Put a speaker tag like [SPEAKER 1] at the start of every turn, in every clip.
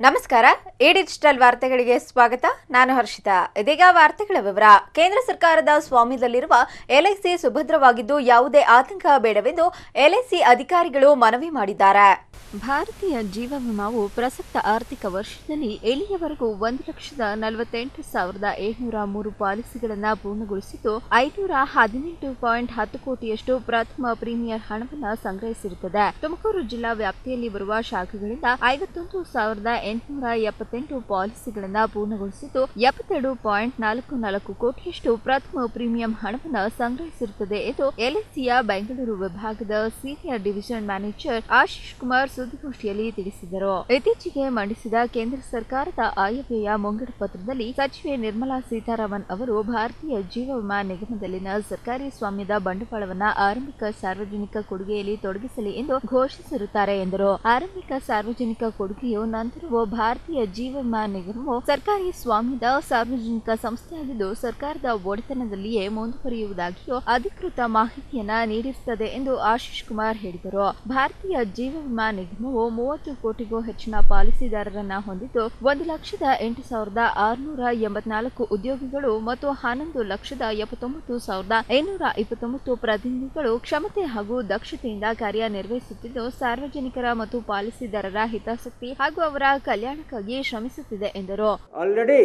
[SPEAKER 1] ನಮಸ್ಕಾರ A digital ವಾರ್ತೆಗಳಿಗೆ ಸ್ವಾಗತ ನಾನು ಹರ್ಷಿತಾ ಇದೀಗ ವಾರ್ತೆಗಳ ವಿವರ ಕೇಂದ್ರ ಸರ್ಕಾರದ ಸ್ವಾಮ್ಯದಲ್ಲಿರುವ ಎಲ್ಐಸಿ ಸುಭದ್ರವಾಗಿದ್ದು ಯಾವುದೇ ಆತಂಕ ಬೇಡವೆಂದು ಎಲ್ಐಸಿ ಅಧಿಕಾರಿಗಳು ಮನವಿ ಮಾಡಿದ್ದಾರೆ ಭಾರತೀಯ ಜೀವ ವಿಮಾವು ಪ್ರಸಕ್ತ ಆರ್ಥಿಕ ವರ್ಷದಲ್ಲಿ ಇಲ್ಲಿಯವರೆಗೂ ಒಂದು ಲಕ್ಷದ ನಲವತ್ತೆಂಟು ಸಾವಿರದ ಏಳ್ನೂರ ಮೂರು ಪಾಲಿಸಿಗಳನ್ನು ಪೂರ್ಣಗೊಳಿಸಿದ್ದು ಐನೂರ ಹದಿನೆಂಟು ಪಾಯಿಂಟ್ ಹತ್ತು ಕೋಟಿಯಷ್ಟು ಪ್ರಥಮ ಪ್ರೀಮಿಯರ್ ಹಣವನ್ನು ಸಂಗ್ರಹಿಸಿರುತ್ತದೆ ತುಮಕೂರು ಜಿಲ್ಲಾ ವ್ಯಾಪ್ತಿಯಲ್ಲಿ ಬರುವ ಶಾಖೆಗಳಿಂದ ಐವತ್ತೊಂದು ಸಾವಿರದ ಎಂಟುನೂರ ಎಪ್ಪತ್ತೆಂಟು ಪಾಲಿಸಿಗಳನ್ನು ಪೂರ್ಣಗೊಳಿಸಿದ್ದು ಎಪ್ಪತ್ತೆರಡು ಪಾಯಿಂಟ್ ನಾಲ್ಕು ನಾಲ್ಕು ಕೋಟಿಯಷ್ಟು ಪ್ರಥಮ ಪ್ರೀಮಿಯಂ ಹಣವನ್ನು ಸಂಗ್ರಹಿಸಿರುತ್ತದೆ ಎಂದು ಎಲ್ಐಸಿಯ ಬೆಂಗಳೂರು ವಿಭಾಗದ senior division manager Ashish Kumar ಸುದ್ದಿಗೋಷ್ಠಿಯಲ್ಲಿ ತಿಳಿಸಿದರು ಇತ್ತೀಚೆಗೆ ಮಂಡಿಸಿದ ಕೇಂದ್ರ ಸರ್ಕಾರದ ಆಯವ್ಯಯ ಮುಂಗಡ ಪತ್ರದಲ್ಲಿ ಸಚಿವೆ ನಿರ್ಮಲಾ ಸೀತಾರಾಮನ್ ಅವರು ಭಾರತೀಯ ಜೀವ ವಿಮಾ ನಿಗಮದಲ್ಲಿನ ಸರ್ಕಾರಿ ಸ್ವಾಮ್ಯದ ಬಂಡವಾಳವನ್ನ ಆರಂಭಿಕ ಸಾರ್ವಜನಿಕ ಕೊಡುಗೆಯಲ್ಲಿ ತೊಡಗಿಸಲಿ ಎಂದು ಘೋಷಿಸಿರುತ್ತಾರೆ ಎಂದರು ಆರಂಭಿಕ ಸಾರ್ವಜನಿಕ ಕೊಡುಗೆಯು ನಂತರವೂ ಭಾರತೀಯ ಜೀವ ವಿಮಾ ನಿಗಮವು ಸರ್ಕಾರಿ ಸ್ವಾಮ್ಯದ ಸಾರ್ವಜನಿಕ ಸಂಸ್ಥೆಯಾಗಿದ್ದು ಸರ್ಕಾರದ ಒಡೆತನದಲ್ಲಿಯೇ ಮುಂದುವರಿಯುವುದಾಗಿಯೂ ಅಧಿಕೃತ ಮಾಹಿತಿಯನ್ನ ನೀಡಿರುತ್ತದೆ ಎಂದು ಆಶೀಶ್ ಕುಮಾರ್ ಹೇಳಿದರು ಭಾರತೀಯ ಜೀವ ವಿಮಾ ನಿಗಮವು ಮೂವತ್ತು ಕೋಟಿಗೂ ಹೆಚ್ಚಿನ ಪಾಲಿಸಿದಾರರನ್ನ ಹೊಂದಿದ್ದು ಒಂದು ಲಕ್ಷದ ಎಂಟು ಸಾವಿರದ ಆರುನೂರ ಎಂಬತ್ನಾಲ್ಕು ಉದ್ಯೋಗಿಗಳು ಮತ್ತು ಹನ್ನೊಂದು ಲಕ್ಷದ ಎಪ್ಪತ್ತೊಂಬತ್ತು ಸಾವಿರದ ಐನೂರ ಇಪ್ಪತ್ತೊಂಬತ್ತು ಪ್ರತಿನಿಧಿಗಳು ಕ್ಷಮತೆ ಹಾಗೂ ದಕ್ಷತೆಯಿಂದ ಕಾರ್ಯನಿರ್ವಹಿಸುತ್ತಿದ್ದು ಸಾರ್ವಜನಿಕರ ಮತ್ತು ಪಾಲಿಸಿದಾರರ ಹಿತಾಸಕ್ತಿ ಹಾಗೂ ಅವರ ಕಲ್ಯಾಣಕ್ಕಾಗಿ ಶ್ರಮಿಸುತ್ತಿದೆ ಎಂದರು
[SPEAKER 2] Already,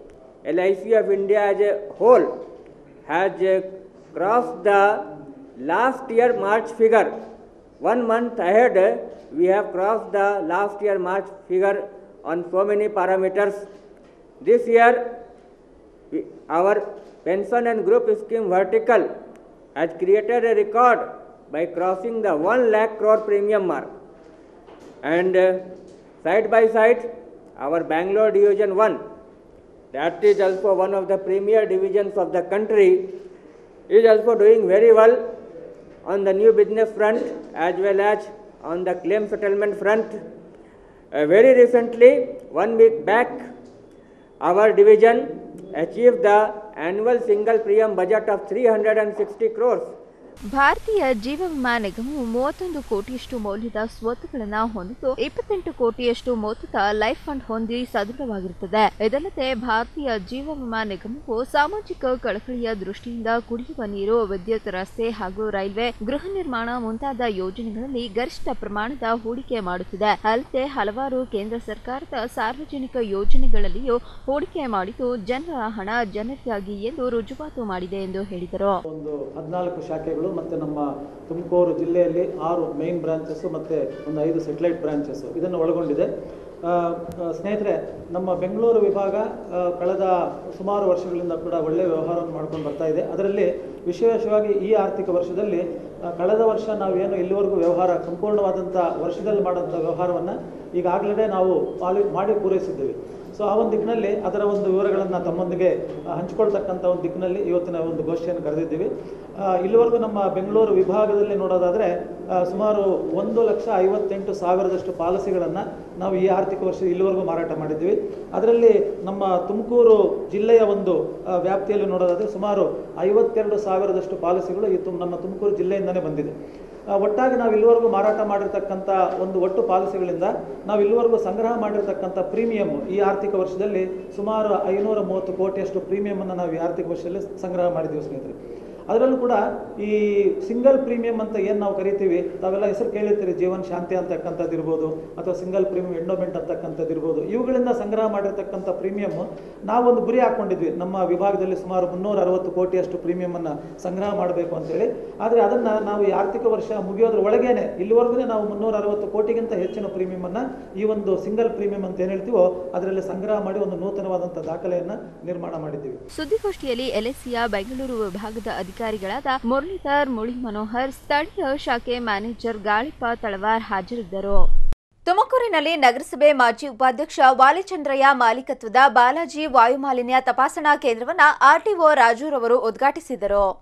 [SPEAKER 2] LIC of India as a whole has uh, crossed the last year March figure. One month ahead, uh, we have crossed the last year March figure on so many parameters. This year, we- our pension and group scheme vertical has created a record by crossing the 1 lakh crore premium mark. And uh, side by side, our Bangalore Division 1, that is also one of the premier divisions of the country, is also doing very well on the new business front as well as on the claim settlement front. Uh, very recently, one week back, our division achieved the annual single premium budget of 360 crores.
[SPEAKER 1] ಭಾರತೀಯ ಜೀವ ವಿಮಾ ನಿಗಮವು ಮೂವತ್ತೊಂದು ಕೋಟಿಯಷ್ಟು ಮೌಲ್ಯದ ಸ್ವತ್ತುಗಳನ್ನು ಹೊಂದಿದ್ದು ಇಪ್ಪತ್ತೆಂಟು ಕೋಟಿಯಷ್ಟು ಮೊತ್ತದ ಲೈಫ್ ಫಂಡ್ ಹೊಂದಿ ಸದೃಢವಾಗಿರುತ್ತದೆ ಇದಲ್ಲದೆ ಭಾರತೀಯ ಜೀವ ವಿಮಾ ನಿಗಮವು ಸಾಮಾಜಿಕ ಕಳಕಳಿಯ ದೃಷ್ಟಿಯಿಂದ ಕುಡಿಯುವ ನೀರು ವಿದ್ಯುತ್ ರಸ್ತೆ ಹಾಗೂ ರೈಲ್ವೆ ಗೃಹ ನಿರ್ಮಾಣ ಮುಂತಾದ ಯೋಜನೆಗಳಲ್ಲಿ ಗರಿಷ್ಠ ಪ್ರಮಾಣದ ಹೂಡಿಕೆ ಮಾಡುತ್ತಿದೆ ಅಲ್ಲದೆ ಹಲವಾರು ಕೇಂದ್ರ ಸರ್ಕಾರದ ಸಾರ್ವಜನಿಕ ಯೋಜನೆಗಳಲ್ಲಿಯೂ ಹೂಡಿಕೆ ಮಾಡಿದ್ದು ಜನರ ಹಣ ಜನರಿಗಾಗಿ ಎಂದು ರುಜುವಾತು ಮಾಡಿದೆ ಎಂದು ಹೇಳಿದರು
[SPEAKER 3] ಒಂದು ಹದಿನಾಲ್ಕು ಶಾಖೆಗಳು ಮತ್ತು ನಮ್ಮ ತುಮಕೂರು ಜಿಲ್ಲೆಯಲ್ಲಿ ಆರು ಮೇನ್ ಬ್ರಾಂಚಸ್ಸು ಮತ್ತು ಒಂದು ಐದು ಸೆಟಲೈಟ್ ಬ್ರಾಂಚಸ್ಸು ಇದನ್ನು ಒಳಗೊಂಡಿದೆ ಆ, ಆ, ಸ್ನೇಹಿತರೆ ನಮ್ಮ ಬೆಂಗಳೂರು ವಿಭಾಗ ಆ, ಕಳೆದ ಸುಮಾರು ವರ್ಷಗಳಿಂದ ಕೂಡ ಒಳ್ಳೆಯ ವ್ಯವಹಾರವನ್ನು ಮಾಡ್ಕೊಂಡು ಬರ್ತಾ ಇದೆ ಅದರಲ್ಲಿ ವಿಶೇಷವಾಗಿ ಈ ಆರ್ಥಿಕ ವರ್ಷದಲ್ಲಿ ಆ, ಕಳೆದ ವರ್ಷ ನಾವೇನು ಇಲ್ಲಿವರೆಗೂ ವ್ಯವಹಾರ ಸಂಪೂರ್ಣವಾದಂಥ ವರ್ಷದಲ್ಲಿ ಮಾಡೋಂಥ ವ್ಯವಹಾರವನ್ನು ಈಗಾಗಲೇ ನಾವು ಪಾಲಿ ಮಾಡಿ ಪೂರೈಸಿದ್ದೀವಿ ಸೊ ಆ ಒಂದು ದಿಕ್ಕಿನಲ್ಲಿ ಅದರ ಒಂದು ವಿವರಗಳನ್ನು ತಮ್ಮೊಂದಿಗೆ ಆ, ಹಂಚಿಕೊಳ್ತಕ್ಕಂಥ ಒಂದು ದಿಕ್ಕಿನಲ್ಲಿ ಇವತ್ತಿನ ಒಂದು ಗೋಷ್ಠಿಯನ್ನು ಕರೆದಿದ್ದೀವಿ ಆ, ಇಲ್ಲಿವರೆಗೂ ನಮ್ಮ ಬೆಂಗಳೂರು ವಿಭಾಗದಲ್ಲಿ ನೋಡೋದಾದರೆ ಆ, ಸುಮಾರು ಒಂದು ಲಕ್ಷ ಐವತ್ತೆಂಟು ಸಾವಿರದಷ್ಟು ಪಾಲಿಸಿಗಳನ್ನು ನಾವು ಈ ಆರ್ಥಿಕ ವರ್ಷ ಇಲ್ಲಿವರೆಗೂ ಮಾರಾಟ ಮಾಡಿದ್ದೀವಿ ಅದರಲ್ಲಿ ನಮ್ಮ ತುಮಕೂರು ಜಿಲ್ಲೆಯ ಒಂದು ಆ, ವ್ಯಾಪ್ತಿಯಲ್ಲಿ ನೋಡೋದಾದರೆ ಸುಮಾರು ಐವತ್ತೆರಡು ಸಾವಿರದಷ್ಟು ಪಾಲಿಸಿಗಳು ಈ ತುಮ್ ನಮ್ಮ ತುಮಕೂರು ಜಿಲ್ಲೆಯಿಂದನೇ ಬಂದಿದೆ ಆ, ಒಟ್ಟಾಗಿ ನಾವು ಇಲ್ಲಿವರೆಗೂ ಮಾರಾಟ ಮಾಡಿರ್ತಕ್ಕಂಥ ಒಂದು ಒಟ್ಟು ಪಾಲಿಸಿಗಳಿಂದ ನಾವು ಇಲ್ಲಿವರೆಗೂ ಸಂಗ್ರಹ ಮಾಡಿರ್ತಕ್ಕಂಥ ಪ್ರೀಮಿಯಂ ಈ ಆರ್ಥಿಕ ವರ್ಷದಲ್ಲಿ ಸುಮಾರು ಐನೂರ ಮೂವತ್ತು ಕೋಟಿಯಷ್ಟು ಪ್ರೀಮಿಯಮನ್ನು ನಾವು ಈ ಆರ್ಥಿಕ ವರ್ಷದಲ್ಲಿ ಸಂಗ್ರಹ ಮಾಡಿದ್ದೀವಿ ಸ್ನೇಹಿತರೆ ಅದರಲ್ಲೂ ಕೂಡ ಈ ಸಿಂಗಲ್ ಪ್ರೀಮಿಯಂ ಅಂತ ಏನು ನಾವು ಕರಿತೀವಿ ತಾವೆಲ್ಲ ಹೆಸರು ಕೇಳಿರ್ತೀರಿ ಜೀವನ್ ಶಾಂತಿ ಅಂತಕ್ಕಂಥದ್ದು ಇರ್ಬೋದು ಅಥವಾ ಸಿಂಗಲ್ ಪ್ರೀಮಿಯಂ ಎಂಡೋಮೆಂಟ್ ಅಂತಕ್ಕಂಥದ್ದು ಇರ್ಬೋದು ಇವುಗಳಿಂದ ಸಂಗ್ರಹ ಮಾಡಿರ್ತಕ್ಕಂಥ ಪ್ರೀಮಿಯಂ ನಾವೊಂದು ಗುರಿ ಹಾಕ್ಕೊಂಡಿದ್ವಿ ನಮ್ಮ ವಿಭಾಗದಲ್ಲಿ ಸುಮಾರು ಮುನ್ನೂರ ಅರವತ್ತು ಕೋಟಿಯಷ್ಟು ಪ್ರೀಮಿಯಮನ್ನು ಸಂಗ್ರಹ ಮಾಡಬೇಕು ಅಂತೇಳಿ ಆದರೆ ಅದನ್ನು ನಾವು ಈ ಆರ್ಥಿಕ ವರ್ಷ ಮುಗಿಯೋದ್ರ ಒಳಗೇನೆ ಇಲ್ಲಿವರೆಗೂ ನಾವು ಮುನ್ನೂರ ಅರವತ್ತು ಕೋಟಿಗಿಂತ ಹೆಚ್ಚಿನ ಪ್ರೀಮಿಯಮನ್ನು ಈ ಒಂದು ಸಿಂಗಲ್ ಪ್ರೀಮಿಯಂ ಅಂತ ಏನು ಹೇಳ್ತೀವೋ ಅದರಲ್ಲಿ ಸಂಗ್ರಹ ಮಾಡಿ ಒಂದು ನೂತನವಾದಂಥ ದಾಖಲೆಯನ್ನು ನಿರ್ಮಾಣ ಮಾಡಿದ್ದೀವಿ
[SPEAKER 1] ಸುದ್ದಿಗೋಷ್ಠಿಯಲ್ಲಿ ಎಲ್ಎಸಿಯ ಬೆಂಗಳೂರು ವಿಭಾಗದ ಅಧಿಕಾರಿಗಳಾದ ಮುರಳೀಧರ್ ಮುಳಿ ಮನೋಹರ್ ಸ್ಥಳೀಯ ಶಾಖೆ ಮ್ಯಾನೇಜರ್ ಗಾಳಿಪ ತಳವಾರ್ ಹಾಜರಿದ್ದರು ತುಮಕೂರಿನಲ್ಲಿ ನಗರಸಭೆ ಮಾಜಿ ಉಪಾಧ್ಯಕ್ಷ ವಾಲಿಚಂದ್ರಯ್ಯ ಮಾಲೀಕತ್ವದ ಬಾಲಾಜಿ ವಾಯುಮಾಲಿನ್ಯ ತಪಾಸಣಾ ಕೇಂದ್ರವನ್ನು ಆರ್ಟಿಒ ರಾಜೂರವರು ಉದ್ಘಾಟಿಸಿದರು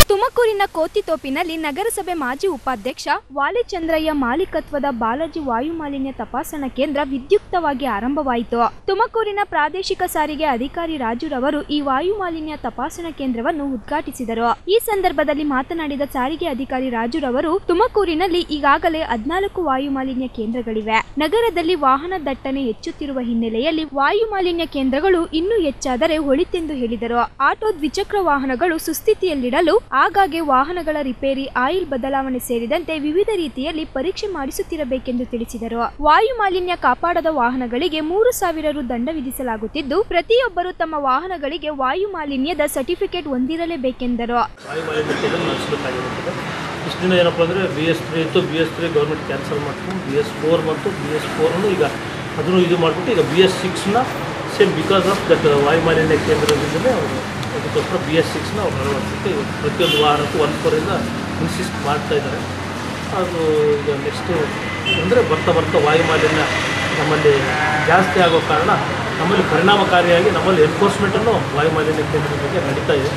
[SPEAKER 4] ತುಮಕೂರಿನ ಕೋತಿತೋಪಿನಲ್ಲಿ ನಗರಸಭೆ ಮಾಜಿ ಉಪಾಧ್ಯಕ್ಷ ವಾಲಿಚಂದ್ರಯ್ಯ ಮಾಲೀಕತ್ವದ ಬಾಲಾಜಿ ವಾಯುಮಾಲಿನ್ಯ ತಪಾಸಣಾ ಕೇಂದ್ರ ವಿದ್ಯುಕ್ತವಾಗಿ ಆರಂಭವಾಯಿತು ತುಮಕೂರಿನ ಪ್ರಾದೇಶಿಕ ಸಾರಿಗೆ ಅಧಿಕಾರಿ ರಾಜುರವರು ಈ ವಾಯುಮಾಲಿನ್ಯ ತಪಾಸಣಾ ಕೇಂದ್ರವನ್ನು ಉದ್ಘಾಟಿಸಿದರು ಈ ಸಂದರ್ಭದಲ್ಲಿ ಮಾತನಾಡಿದ ಸಾರಿಗೆ ಅಧಿಕಾರಿ ರಾಜುರವರು ತುಮಕೂರಿನಲ್ಲಿ ಈಗಾಗಲೇ ಹದಿನಾಲ್ಕು ವಾಯುಮಾಲಿನ್ಯ ಕೇಂದ್ರಗಳಿವೆ ನಗರದಲ್ಲಿ ವಾಹನ ದಟ್ಟಣೆ ಹೆಚ್ಚುತ್ತಿರುವ ಹಿನ್ನೆಲೆಯಲ್ಲಿ ವಾಯುಮಾಲಿನ್ಯ ಕೇಂದ್ರಗಳು ಇನ್ನೂ ಹೆಚ್ಚಾದರೆ ಒಳಿತೆಂದು ಹೇಳಿದರು ಆಟೋ ದ್ವಿಚಕ್ರ ವಾಹನಗಳು ಸುಸ್ಥಿತಿಯಲ್ಲಿಡಲು ಆಗಾಗ್ಗೆ ವಾಹನಗಳ ರಿಪೇರಿ ಆಯಿಲ್ ಬದಲಾವಣೆ ಸೇರಿದಂತೆ ವಿವಿಧ ರೀತಿಯಲ್ಲಿ ಪರೀಕ್ಷೆ ಮಾಡಿಸುತ್ತಿರಬೇಕೆಂದು ತಿಳಿಸಿದರು ವಾಯು ಮಾಲಿನ್ಯ ಕಾಪಾಡದ ವಾಹನಗಳಿಗೆ ಮೂರು ಸಾವಿರ ರು ದಂಡ ವಿಧಿಸಲಾಗುತ್ತಿದ್ದು ಪ್ರತಿಯೊಬ್ಬರು ತಮ್ಮ ವಾಹನಗಳಿಗೆ ವಾಯು ಮಾಲಿನ್ಯದ ಸರ್ಟಿಫಿಕೇಟ್ ಹೊಂದಿರಲೇಬೇಕೆಂದರು
[SPEAKER 5] ವಾಯು ಮಾಲಿನ್ಯತೆಯನ್ನು ನಡೆಸಬೇಕಾಗಿರುತ್ತದೆ ಇಷ್ಟು ದಿನ ಏನಪ್ಪ ಅಂದರೆ ಬಿ ಎಸ್ ತ್ರೀ ಇತ್ತು B S three government cancel ಮಾಡ್ಕೊಂಡು ಬಿ ಎಸ್ ಫೋರ್ ಬಂತು ಬಿ ಎಸ್ ಫೋರನ್ನು ಈಗ ಅದನ್ನು ಇದು ಮಾಡಿಬಿಟ್ಟು ಈಗ ಬಿ ಎಸ್ ಸಿಕ್ಸ್ನ ಸೇಮ್ ಬಿಕಾಸ್ ಆಫ್ ದಟ್ ವಾಯು ಮಾಲಿನ್ಯ ಕೇಂದ್ರದಿಂದಲೇ ಅವರು ಅದಕ್ಕೋಸ್ಕರ ಬಿ ಎಸ್ ಸಿಕ್ಸ್ನ ಅವ್ರು ಅಳವಡಿಸಲಿಕ್ಕೆ ಇವತ್ತು ಪ್ರತಿಯೊಂದು ವಾಹನಕ್ಕೂ ಒನ್ ಫೋರಿಂದ ಇನ್ಸಿಸ್ಟ್ ಮಾಡ್ತಾ ಇದ್ದಾರೆ ಅದು ಈಗ ನೆಕ್ಸ್ಟು ಅಂದರೆ ಬರ್ತಾ ಬರ್ತಾ ವಾಯು ಮಾಲಿನ್ಯ ನಮ್ಮಲ್ಲಿ ಜಾಸ್ತಿ ಆಗೋ ಕಾರಣ ನಮ್ಮಲ್ಲಿ ಪರಿಣಾಮಕಾರಿಯಾಗಿ ನಮ್ಮಲ್ಲಿ ಎನ್ಫೋರ್ಸ್ಮೆಂಟನ್ನು ವಾಯು ಮಾಲಿನ್ಯ ಕೇಂದ್ರದ ಬಗ್ಗೆ ನಡೀತಾ ಇದೆ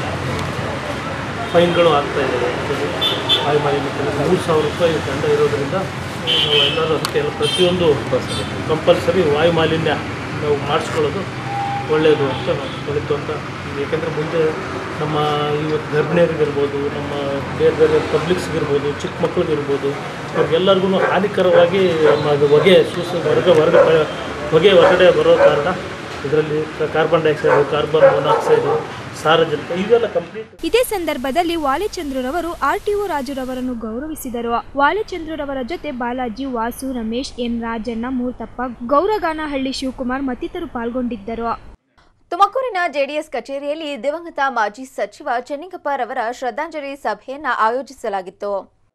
[SPEAKER 5] ಫೈನ್ಗಳು ಆಗ್ತಾ ಇದೆ ವಾಯು ಮಾಲಿನ್ಯ ಮೂರು ಸಾವಿರ ರೂಪಾಯಿ ದಂಡ ಇರೋದರಿಂದ ನಾವು ಎಲ್ಲರೂ ಅದಕ್ಕೆ ಎಲ್ಲ ಪ್ರತಿಯೊಂದು ಕಂಪಲ್ಸರಿ ವಾಯು ಮಾಲಿನ್ಯ ನಾವು ಮಾಡಿಸ್ಕೊಳ್ಳೋದು ಒಳ್ಳೆಯದು ಅಂತ ನಾವು ಒಳಿತು ಅಂತ ಏಕೆಂದರೆ ಮುಂದೆ ನಮ್ಮ ಇವತ್ತು ಗರ್ಭಿಣಿಯರಿಗಿರ್ಬೋದು ನಮ್ಮ ಬೇರೆ ಬೇರೆ ಪಬ್ಲಿಕ್ಸ್ಗಿರ್ಬೋದು ಚಿಕ್ಕ ಮಕ್ಕಳಿಗಿರ್ಬೋದು ಅವ್ರಿಗೆಲ್ಲರಿಗೂ ಹಾನಿಕರವಾಗಿ ನಮ್ಮ ಅದು ಹೊಗೆ ಸೂಸ ಹೊರಗ ಹೊರಗ ಹೊಗೆ ಹೊರಗಡೆ ಬರೋ ಕಾರಣ ಇದರಲ್ಲಿ ಕಾರ್ಬನ್ ಡೈಆಕ್ಸೈಡು ಕಾರ್ಬನ್ ಮೊನಾಕ್ಸೈಡು ಸಾರಜನಕ ಇವೆಲ್ಲ ಕಂಪ್ಲೀಟ್
[SPEAKER 4] ಇದೇ ಸಂದರ್ಭದಲ್ಲಿ ವಾಲೆಚಂದ್ರರವರು ಆರ್ಟಿಒ ರಾಜುರವರನ್ನು ಗೌರವಿಸಿದರು ವಾಲೆಚಂದ್ರರವರ ಜೊತೆ ಬಾಲಾಜಿ ವಾಸು ರಮೇಶ್ ಎನ್ ರಾಜಣ್ಣ ಮೂರ್ತಪ್ಪ ಗೌರಗಾನಹಳ್ಳಿ ಶಿವಕುಮಾರ್ ಮತ್ತಿತರರು ಪಾಲ್ಗೊಂಡಿದ್ದರು
[SPEAKER 1] ತುಮಕೂರಿನ ಜೆಡಿಎಸ್ ಕಚೇರಿಯಲ್ಲಿ ದಿವಂಗತ ಮಾಜಿ ಸಚಿವ ಚೆನ್ನಿಗಪ್ಪರವರ ಶ್ರದ್ಧಾಂಜಲಿ ಸಭೆಯನ್ನ ಆಯೋಜಿಸಲಾಗಿತ್ತು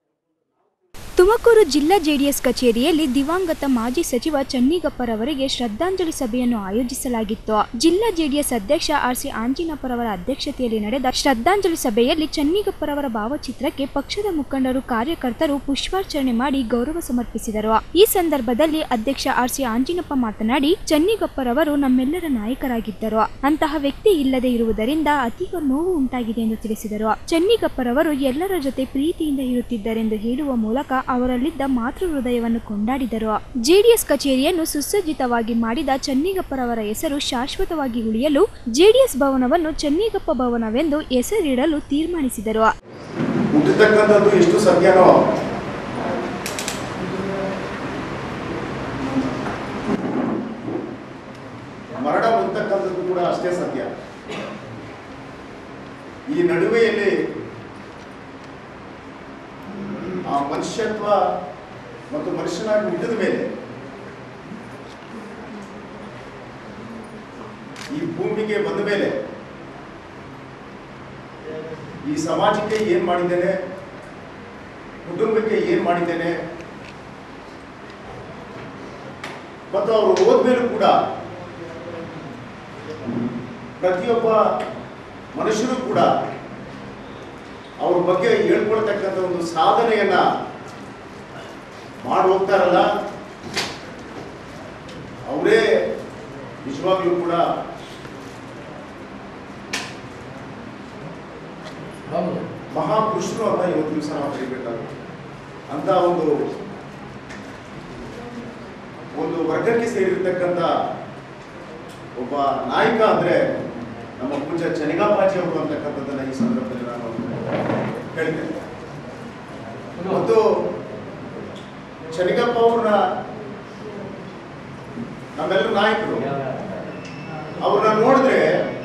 [SPEAKER 4] ತುಮಕೂರು ಜಿಲ್ಲಾ ಜೆಡಿಎಸ್ ಕಚೇರಿಯಲ್ಲಿ ದಿವಂಗತ ಮಾಜಿ ಸಚಿವ ಚನ್ನಿಗಪ್ಪರವರಿಗೆ ಶ್ರದ್ಧಾಂಜಲಿ ಸಭೆಯನ್ನು ಆಯೋಜಿಸಲಾಗಿತ್ತು ಜಿಲ್ಲಾ ಜೆಡಿಎಸ್ ಅಧ್ಯಕ್ಷ ಆರ್ ಸಿ ಆಂಜಿನಪ್ಪರವರ ಅಧ್ಯಕ್ಷತೆಯಲ್ಲಿ ನಡೆದ ಶ್ರದ್ಧಾಂಜಲಿ ಸಭೆಯಲ್ಲಿ ಚನ್ನಿಗಪ್ಪರವರ ಭಾವಚಿತ್ರಕ್ಕೆ ಪಕ್ಷದ ಮುಖಂಡರು ಕಾರ್ಯಕರ್ತರು ಪುಷ್ಪಾರ್ಚನೆ ಮಾಡಿ ಗೌರವ ಸಮರ್ಪಿಸಿದರು ಈ ಸಂದರ್ಭದಲ್ಲಿ ಅಧ್ಯಕ್ಷ ಆರ್ ಸಿ ಆಂಜಿನಪ್ಪ ಮಾತನಾಡಿ ಚನ್ನಿಗಪ್ಪರವರು ನಮ್ಮೆಲ್ಲರ ನಾಯಕರಾಗಿದ್ದರು ಅಂತಹ ವ್ಯಕ್ತಿ ಇಲ್ಲದೆ ಇರುವುದರಿಂದ ಅತೀವ ನೋವು ಉಂಟಾಗಿದೆ ಎಂದು ತಿಳಿಸಿದರು ಚನ್ನಿಗಪ್ಪರವರು ಎಲ್ಲರ ಜೊತೆ ಪ್ರೀತಿಯಿಂದ ಇರುತ್ತಿದ್ದರೆಂದು ಹೇಳುವ ಮೂಲಕ ಅವರಲ್ಲಿದ್ದ ಮಾತೃ ಹೃದಯವನ್ನು ಕೊಂಡಾಡಿದರು ಜೆಡಿಎಸ್ ಕಚೇರಿಯನ್ನು ಸುಸಜ್ಜಿತವಾಗಿ ಮಾಡಿದ ಚನ್ನಿಗಪ್ಪರವರ ಹೆಸರು ಶಾಶ್ವತವಾಗಿ ಉಳಿಯಲು ಜೆಡಿಎಸ್ ಭವನವನ್ನು ಚನ್ನಿಗಪ್ಪ ಭವನವೆಂದು ಹೆಸರಿಡಲು ತೀರ್ಮಾನಿಸಿದರು
[SPEAKER 6] ಹುಟ್ಟತಕ್ಕಂಥದ್ದು ಎಷ್ಟು ಸತ್ಯನೋ ಮರಣ ಹೊಂದತಕ್ಕಂಥದ್ದು ಕೂಡ ಅಷ್ಟೇ ಸತ್ಯ ಈ ನಡುವೆಯಲ್ಲಿ ಆ ಮನುಷ್ಯತ್ವ ಮತ್ತು ಮನುಷ್ಯನಾಗಿ ಹುಟ್ಟಿದ ಮೇಲೆ ಈ ಭೂಮಿಗೆ ಬಂದ ಮೇಲೆ ಈ ಸಮಾಜಕ್ಕೆ ಏನ್ ಮಾಡಿದ್ದೇನೆ ಕುಟುಂಬಕ್ಕೆ ಏನ್ ಮಾಡಿದ್ದೇನೆ ಮತ್ತು ಅವರು ಹೋದ್ಮೇಲೂ ಕೂಡ ಪ್ರತಿಯೊಬ್ಬ ಮನುಷ್ಯರು ಕೂಡ ಅವ್ರ ಬಗ್ಗೆ ಹೇಳ್ಕೊಳ್ತಕ್ಕಂಥ ಒಂದು ಸಾಧನೆಯನ್ನ ಮಾಡಿ ಹೋಗ್ತಾರಲ್ಲ ಅವರೇ ನಿಜವಾಗ್ಲೂ ಕೂಡ ಮಹಾಪುರುಷರು ಅಂತ ಇವತ್ತು ದಿವಸ ನಾವು ಕರಿಬೇಕಾಗುತ್ತೆ ಅಂತ ಒಂದು ಒಂದು ವರ್ಗಕ್ಕೆ ಸೇರಿರ್ತಕ್ಕಂಥ ಒಬ್ಬ ನಾಯಕ ಅಂದ್ರೆ ನಮ್ಮ ಪೂಜ್ಯ ಚನಿಗಾಪಾಜಿ ಅವರು ಅಂತಕ್ಕಂಥದ್ದನ್ನ ಈ ಸಂದರ್ಭದಲ್ಲಿ ನಾನು ಹೇಳ್ತೇನೆ ಮತ್ತು ಚನಿಗಪ್ಪ ಅವ್ರನ್ನ ನಮ್ಮೆಲ್ಲರ ನಾಯಕರು ಅವ್ರನ್ನ ನೋಡಿದ್ರೆ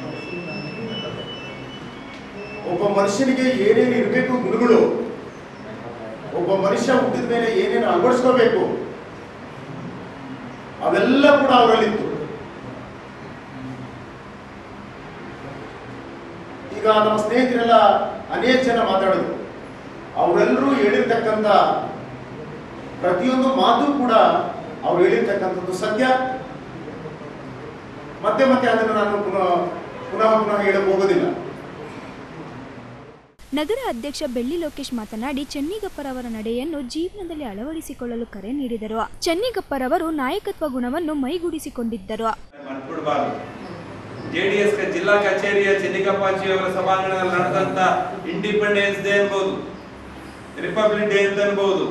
[SPEAKER 6] ಒಬ್ಬ ಮನುಷ್ಯನಿಗೆ ಏನೇನು ಇರಬೇಕು ಗುಣಗಳು ಒಬ್ಬ ಮನುಷ್ಯ ಹುಟ್ಟಿದ ಮೇಲೆ ಏನೇನು ಅಳವಡಿಸ್ಕೋಬೇಕು ಅವೆಲ್ಲ ಕೂಡ ಅವರಲ್ಲಿತ್ತು ಈಗ ನಮ್ಮ ಸ್ನೇಹಿತರೆಲ್ಲ ಅನೇಕ ಜನ ಮಾತಾಡಿದ್ರು ಅವರೆಲ್ಲರೂ ಹೇಳಿರ್ತಕ್ಕಂಥ ಪ್ರತಿಯೊಂದು ಮಾತು ಕೂಡ ಅವ್ರು ಹೇಳಿರ್ತಕ್ಕಂಥದ್ದು ಸತ್ಯ ಮತ್ತೆ ಮತ್ತೆ ಅದನ್ನು ನಾನು ಪುನಃ ಪುನಃ ಪುನಃ ಹೇಳಕ್ ಹೋಗೋದಿಲ್ಲ
[SPEAKER 4] ನಗರ ಅಧ್ಯಕ್ಷ ಬೆಳ್ಳಿ ಲೋಕೇಶ್ ಮಾತನಾಡಿ ಚೆನ್ನಿಗಪ್ಪರವರ ನಡೆಯನ್ನು ಜೀವನದಲ್ಲಿ ಅಳವಡಿಸಿಕೊಳ್ಳಲು ಕರೆ ನೀಡಿದರು ಚೆನ್ನಿಗಪ್ಪರವರು ನಾಯಕತ್ವ ಗುಣವನ್ನು ಮೈಗೂಡಿಸಿಕೊಂಡಿದ್ದರು
[SPEAKER 7] ಮರ್ತ್ಬಿಡ್ಬಾರ್ದು ಜೆಡಿಎಸ್ ಜಿಲ್ಲಾ ಕಚೇರಿಯ ಚೆನ್ನಿಕಪ್ಪಾಜಿ ಅವರ ಸಭಾಂಗಣದಲ್ಲಿ ನಡೆದಂತ ಇಂಡಿಪೆಂಡೆನ್ಸ್ ಡೇ ಅನ್ಬೋದು ರಿಪಬ್ಲಿಕ್ ಡೇ ಅಂತ ಅನ್ಬೋದು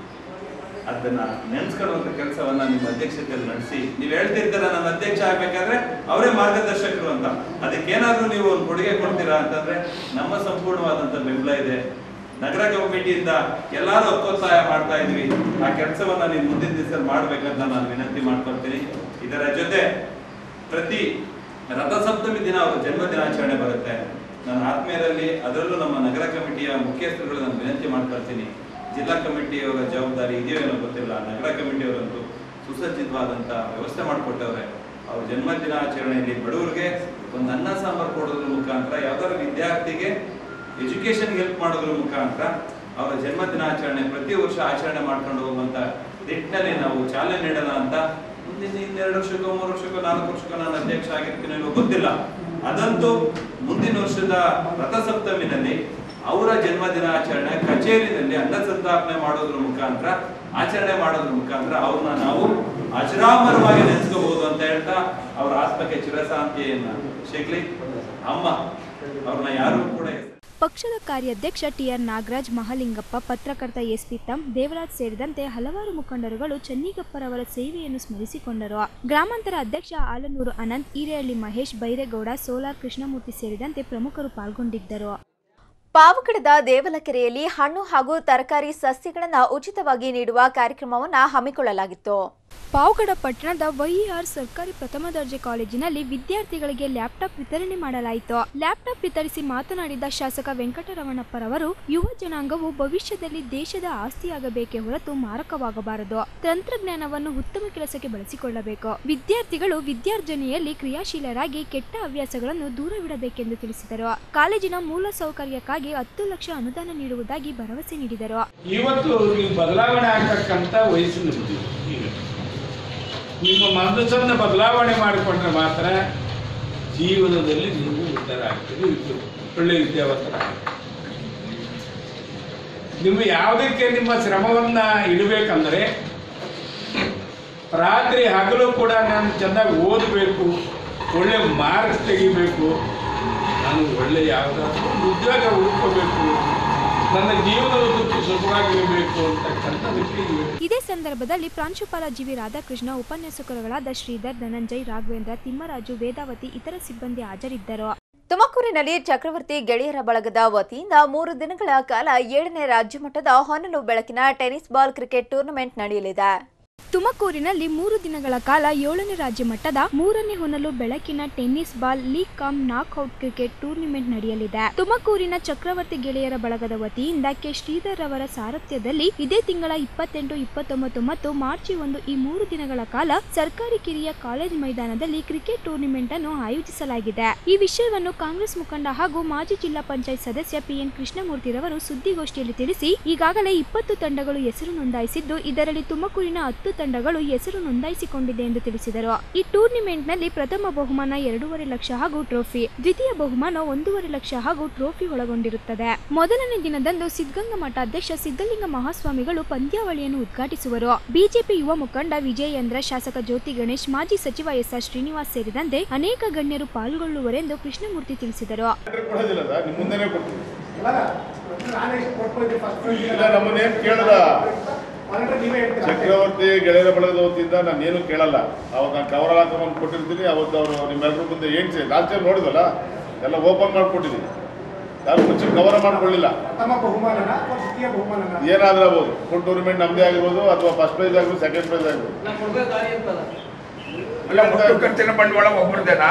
[SPEAKER 7] ಅದನ್ನ ನೆನ್ಸ್ಕೊಳ್ಳುವಂತ ಕೆಲಸವನ್ನ ನಿಮ್ಮ ಅಧ್ಯಕ್ಷತೆಯಲ್ಲಿ ನಡೆಸಿ ನೀವು ಹೇಳ್ತಿರ್ತೀರ ನನ್ನ ಅಧ್ಯಕ್ಷ ಆಗ್ಬೇಕಾದ್ರೆ ಅವರೇ ಮಾರ್ಗದರ್ಶಕರು ಅಂತ ಅದಕ್ಕೇನಾದ್ರೂ ನೀವು ಒಂದು ಕೊಡುಗೆ ಕೊಡ್ತೀರಾ ಅಂತಂದ್ರೆ ನಮ್ಮ ಸಂಪೂರ್ಣವಾದಂತ ಬೆಂಬಲ ಇದೆ ನಗರ ಕಮಿಟಿಯಿಂದ ಎಲ್ಲಾರು ಒಕ್ಕೊತ್ತಾಯ ಮಾಡ್ತಾ ಇದ್ವಿ ಆ ಕೆಲಸವನ್ನ ನೀವು ಮುಂದಿನ ದಿವಸದಲ್ಲಿ ಮಾಡ್ಬೇಕಂತ ನಾನು ವಿನಂತಿ ಮಾಡ್ಕೊಳ್ತೀನಿ ಇದರ ಜೊತೆ ಪ್ರತಿ ರಥಸಪ್ತಮಿ ದಿನ ಅವರ ಜನ್ಮ ದಿನಾಚರಣೆ ಬರುತ್ತೆ ನನ್ನ ಆತ್ಮೀಯರಲ್ಲಿ ಅದರಲ್ಲೂ ನಮ್ಮ ನಗರ ಕಮಿಟಿಯ ಮುಖ್ಯಸ್ಥರುಗಳು ನಾನು ವಿನಂತಿ ಮಾಡ್ಕೊಳ್ತೀನಿ ಜಿಲ್ಲಾ ಕಮಿಟಿಯವರ ಜವಾಬ್ದಾರಿ ಇದೆಯೋ ಏನೋ ಗೊತ್ತಿಲ್ಲ ನಗರ ಕಮಿಟಿಯವರಂತೂ ಸುಸಜ್ಜಿತವಾದಂತ ವ್ಯವಸ್ಥೆ ಮಾಡಿಕೊಟ್ಟವ್ರೆ ಅವ್ರ ಜನ್ಮ ದಿನಾಚರಣೆಯಲ್ಲಿ ಬಡವರಿಗೆ ಒಂದು ಅನ್ನ ಸಾಂಬಾರು ಕೊಡೋದ್ರ ಮುಖಾಂತರ ಯಾವ್ದಾದ್ರು ವಿದ್ಯಾರ್ಥಿಗೆ ಎಜುಕೇಶನ್ ಹೆಲ್ಪ್ ಮಾಡೋದ್ರ ಮುಖಾಂತರ ಅವರ ಜನ್ಮ ದಿನಾಚರಣೆ ಪ್ರತಿ ವರ್ಷ ಆಚರಣೆ ಮಾಡ್ಕೊಂಡು ಹೋಗುವಂತ ನಿಟ್ಟಿನಲ್ಲಿ ನಾವು ಚಾಲನೆ ನೀಡೋಣ ಅಂತ ಮುಂದಿನ ಇನ್ನೆರಡು ವರ್ಷಕ್ಕೋ ಮೂರು ವರ್ಷಕ್ಕೋ ನಾಲ್ಕು ವರ್ಷಕ್ಕೋ ನಾನು ಅಧ್ಯಕ್ಷ ಆಗಿರ್ತೀನಿ ಅನ್ನೋ ಗೊತ್ತಿಲ್ಲ ಅದಂತೂ ಮುಂದಿನ ವರ್ಷದ ರಥಸಪ್ತಮಿನಲ್ಲಿ ಅವರ ಜನ್ಮ ದಿನಾಚರಣೆ ಕಚೇರಿನಲ್ಲಿ ಅನ್ನ ಸಂತಾಪನೆ ಮಾಡೋದ್ರ ಮುಖಾಂತರ ಆಚರಣೆ ಮಾಡೋದ್ರ ಮುಖಾಂತರ ಅವ್ರನ್ನ ನಾವು ಅಜರಾಮರವಾಗಿ ನೆನೆಸ್ಕೋಬಹುದು ಅಂತ ಹೇಳ್ತಾ ಅವ್ರ ಆತ್ಮಕ್ಕೆ ಚಿರಶಾಂತಿಯನ್ನ ಸಿಗ್ಲಿ ಅಮ್ಮ ಅವ್ರನ್ನ ಯಾರು ಕೂಡ ಹೆಸರು
[SPEAKER 4] ಪಕ್ಷದ ಕಾರ್ಯಾಧ್ಯಕ್ಷ ಟಿಆರ್ ನಾಗರಾಜ್ ಮಹಾಲಿಂಗಪ್ಪ ಪತ್ರಕರ್ತ ಎಸ್ಪಿ ತಮ್ ದೇವರಾಜ್ ಸೇರಿದಂತೆ ಹಲವಾರು ಮುಖಂಡರುಗಳು ಚೆನ್ನಿಗಪ್ಪರವರ ಸೇವೆಯನ್ನು ಸ್ಮರಿಸಿಕೊಂಡರು ಗ್ರಾಮಾಂತರ ಅಧ್ಯಕ್ಷ ಆಲನೂರು ಅನಂತ್ ಹಿರೇಹಳ್ಳಿ ಮಹೇಶ್ ಬೈರೇಗೌಡ ಸೋಲಾರ್ ಕೃಷ್ಣಮೂರ್ತಿ ಸೇರಿದಂತೆ ಪ್ರಮುಖರು ಪಾಲ್ಗೊಂಡಿದ್ದರು
[SPEAKER 1] ಪಾವಗಡದ ದೇವಲಕೆರೆಯಲ್ಲಿ ಹಣ್ಣು ಹಾಗೂ ತರಕಾರಿ ಸಸ್ಯಗಳನ್ನು ಉಚಿತವಾಗಿ ನೀಡುವ ಕಾರ್ಯಕ್ರಮವನ್ನು ಹಮ್ಮಿಕೊಳ್ಳಲಾಗಿತ್ತು
[SPEAKER 4] ಪಾವಗಡ ಪಟ್ಟಣದ ವೈಆರ್ ಸರ್ಕಾರಿ ಪ್ರಥಮ ದರ್ಜೆ ಕಾಲೇಜಿನಲ್ಲಿ ವಿದ್ಯಾರ್ಥಿಗಳಿಗೆ ಲ್ಯಾಪ್ಟಾಪ್ ವಿತರಣೆ ಮಾಡಲಾಯಿತು ಲ್ಯಾಪ್ಟಾಪ್ ವಿತರಿಸಿ ಮಾತನಾಡಿದ ಶಾಸಕ ವೆಂಕಟರಮಣಪ್ಪರವರು ಯುವ ಜನಾಂಗವು ಭವಿಷ್ಯದಲ್ಲಿ ದೇಶದ ಆಸ್ತಿಯಾಗಬೇಕೇ ಹೊರತು ಮಾರಕವಾಗಬಾರದು ತಂತ್ರಜ್ಞಾನವನ್ನು ಉತ್ತಮ ಕೆಲಸಕ್ಕೆ ಬಳಸಿಕೊಳ್ಳಬೇಕು ವಿದ್ಯಾರ್ಥಿಗಳು ವಿದ್ಯಾರ್ಜನೆಯಲ್ಲಿ ಕ್ರಿಯಾಶೀಲರಾಗಿ ಕೆಟ್ಟ ಹವ್ಯಾಸಗಳನ್ನು ದೂರವಿಡಬೇಕೆಂದು ತಿಳಿಸಿದರು ಕಾಲೇಜಿನ ಮೂಲ ಸೌಕರ್ಯಕ್ಕಾಗಿ ಹತ್ತು ಲಕ್ಷ ಅನುದಾನ ನೀಡುವುದಾಗಿ ಭರವಸೆ ನೀಡಿದರು
[SPEAKER 8] ಇವತ್ತು ನೀವು ಬದಲಾವಣೆ ಆಗ್ತಕ್ಕಂಥ ವಯಸ್ಸು ನಿಮ್ಮದು ಈಗ ನಿಮ್ಮ ಮನಸ್ಸನ್ನು ಬದಲಾವಣೆ ಮಾಡಿಕೊಂಡ್ರೆ ಮಾತ್ರ ಜೀವನದಲ್ಲಿ ನೀವು ಉದ್ಧಾರ ಆಗ್ತೀರಿ ಇದು ಒಳ್ಳೆ ವಿದ್ಯಾವಂತರಾಗ್ತೀರಿ ನಿಮ್ಮ ಯಾವುದಕ್ಕೆ ನಿಮ್ಮ ಶ್ರಮವನ್ನ ಇಡಬೇಕಂದ್ರೆ ರಾತ್ರಿ ಹಗಲು ಕೂಡ ನಾನು ಚೆನ್ನಾಗಿ ಓದಬೇಕು ಒಳ್ಳೆ ಮಾರ್ಕ್ಸ್ ತೆಗಿಬೇಕು ನಾನು ಒಳ್ಳೆ ಯಾವುದಾದ್ರೂ ಒಂದು ಉದ್ಯೋಗ ಹುಡುಕೋಬೇಕು ನನ್ನ ಜೀವನದ ದುಡ್ಡು ಸುಖವಾಗಿರಬೇಕು ಅಂತಕ್ಕಂಥದಕ್ಕೆ ಇವೆ.
[SPEAKER 4] ಇದೇ ಸಂದರ್ಭದಲ್ಲಿ ಪ್ರಾಂಶುಪಾಲ ಜಿವಿ ರಾಧಾಕೃಷ್ಣ ಉಪನ್ಯಾಸಕರುಗಳಾದ ಶ್ರೀಧರ್ ಧನಂಜಯ್ ರಾಘವೇಂದ್ರ ತಿಮ್ಮರಾಜು ವೇದಾವತಿ ಇತರ ಸಿಬ್ಬಂದಿ ಹಾಜರಿದ್ದರು
[SPEAKER 1] ತುಮಕೂರಿನಲ್ಲಿ ಚಕ್ರವರ್ತಿ ಗೆಳೆಯರ ಬಳಗದ ವತಿಯಿಂದ ಮೂರು ದಿನಗಳ ಕಾಲ ಏಳನೇ ರಾಜ್ಯಮಟ್ಟದ ಹೊನಲು ಬೆಳಕಿನ ಟೆನ್ನಿಸ್ ಬಾಲ್ ಕ್ರಿಕೆಟ್ ಟೂರ್ನಮೆಂಟ್ ನಡೆಯಲಿದೆ
[SPEAKER 4] ತುಮಕೂರಿನಲ್ಲಿ ಮೂರು ದಿನಗಳ ಕಾಲ ಏಳನೇ ರಾಜ್ಯ ಮಟ್ಟದ ಮೂರನೇ ಹೊನಲು ಬೆಳಕಿನ tennis ball league cum knockout cricket tournament ನಡೆಯಲಿದೆ ತುಮಕೂರಿನ ಚಕ್ರವರ್ತಿ ಗೆಳೆಯರ ಬಳಗದ ವತಿಯಿಂದ ಕೆ ಶ್ರೀಧರ್ ಅವರ ಸಾರಥ್ಯದಲ್ಲಿ ಇದೇ ತಿಂಗಳ ಇಪ್ಪತ್ತೆಂಟು ಇಪ್ಪತ್ತೊಂಬತ್ತು ಮತ್ತು ಮಾರ್ಚ್ ಒಂದು ಈ ಮೂರು ದಿನಗಳ ಕಾಲ ಸರ್ಕಾರಿ ಕಿರಿಯ ಕಾಲೇಜ್ ಮೈದಾನದಲ್ಲಿ ಕ್ರಿಕೆಟ್ ಟೂರ್ನಿಮೆಂಟ್ ಅನ್ನು ಆಯೋಜಿಸಲಾಗಿದೆ ಈ ವಿಷಯವನ್ನು ಕಾಂಗ್ರೆಸ್ ಮುಖಂಡ ಹಾಗೂ ಮಾಜಿ ಜಿಲ್ಲಾ ಪಂಚಾಯತ್ ಸದಸ್ಯ ಪಿಎನ್ ಕೃಷ್ಣಮೂರ್ತಿರವರು ಸುದ್ದಿಗೋಷ್ಠಿಯಲ್ಲಿ ತಿಳಿಸಿ ಈಗಾಗಲೇ ಇಪ್ಪತ್ತು ತಂಡಗಳು ಹೆಸರು ನೋಂದಾಯಿಸಿದ್ದು ಇದರಲ್ಲಿ ತುಮಕೂರಿನ ಹತ್ತು ತಂಡಗಳು ಹೆಸರು ನೋಂದಾಯಿಸಿಕೊಂಡಿದೆ ಎಂದು ತಿಳಿಸಿದರು ಈ ಟೂರ್ನಿಮೆಂಟ್ನಲ್ಲಿ ಪ್ರಥಮ ಬಹುಮಾನ ಎರಡೂವರೆ ಲಕ್ಷ ಹಾಗೂ ಟ್ರೋಫಿ ದ್ವಿತೀಯ ಬಹುಮಾನ ಒಂದೂವರೆ ಲಕ್ಷ ಹಾಗೂ ಟ್ರೋಫಿ ಒಳಗೊಂಡಿರುತ್ತದೆ ಮೊದಲನೇ ದಿನದಂದು ಸಿದ್ಧಗಂಗಾ ಮಠಾಧ್ಯಕ್ಷ ಸಿದ್ಧಲಿಂಗ ಮಹಾಸ್ವಾಮಿಗಳು ಪಂದ್ಯಾವಳಿಯನ್ನು ಉದ್ಘಾಟಿಸುವರು ಬಿಜೆಪಿ ಯುವ ಮುಖಂಡ ವಿಜಯೇಂದ್ರ ಶಾಸಕ ಜ್ಯೋತಿ ಗಣೇಶ್ ಮಾಜಿ ಸಚಿವ ಎಸ್ ಆರ್ ಶ್ರೀನಿವಾಸ್ ಸೇರಿದಂತೆ ಅನೇಕ ಗಣ್ಯರು ಪಾಲ್ಗೊಳ್ಳುವರೆಂದು ಕೃಷ್ಣಮೂರ್ತಿ ತಿಳಿಸಿದರು
[SPEAKER 6] ಕೊಡೋದಿಲ್ಲ ಸರ್ ನಿಮ್ಮ ಮುಂದೆನೇ ಕೊಡ್ತೀವಿ ಇಲ್ಲ ನಮ್ಮನ್ನೇನು ಕೇಳಲ್ಲ ಚಕ್ರವರ್ತಿ ಗೆಳೆಯರ ಬಳಗದ ವತಿಯಿಂದ ನಾನು ಏನು ಕೇಳಲ್ಲ ಅವಾಗ ನಾನು ಕವರ್ ಹಾಕೊಂಡ್ ಕೊಟ್ಟಿರ್ತೀನಿ ಅವತ್ತು ಅವರು ನಿಮ್ಮೆಲ್ಲರ ಮುಂದೆ ಏನ್ಸಿ ಲಾಸ್ಟ್ ಟೈಮ್ ನೋಡಿದ್ವಲ್ಲ ಎಲ್ಲ ಓಪನ್ ಮಾಡಿಕೊಟ್ಟಿದ್ದೀನಿ ಯಾರು ಮುಂಚೆ ಕವರ್ ಮಾಡ್ಕೊಳ್ಳಿಲ್ಲ ಏನಾದ್ರೂ ಆಗ್ಬೋದು ಫುಲ್ ಟೂರ್ನಮೆಂಟ್ ನಮ್ಮದೇ ಆಗಿರ್ಬೋದು ಅಥವಾ ಫಸ್ಟ್ ಪ್ರೈಸ್ ಆಗಿರ್ಬೋದು ಸೆಕೆಂಡ್ ಪ್ರೈಸ್ ಆಗಿರ್ಬೋದು
[SPEAKER 9] ಅಲ್ಲ ಒಟ್ಟು ಖರ್ಚಿನ ಬಂಡವಾಳ ಒಬ್ಬರದೇನಾ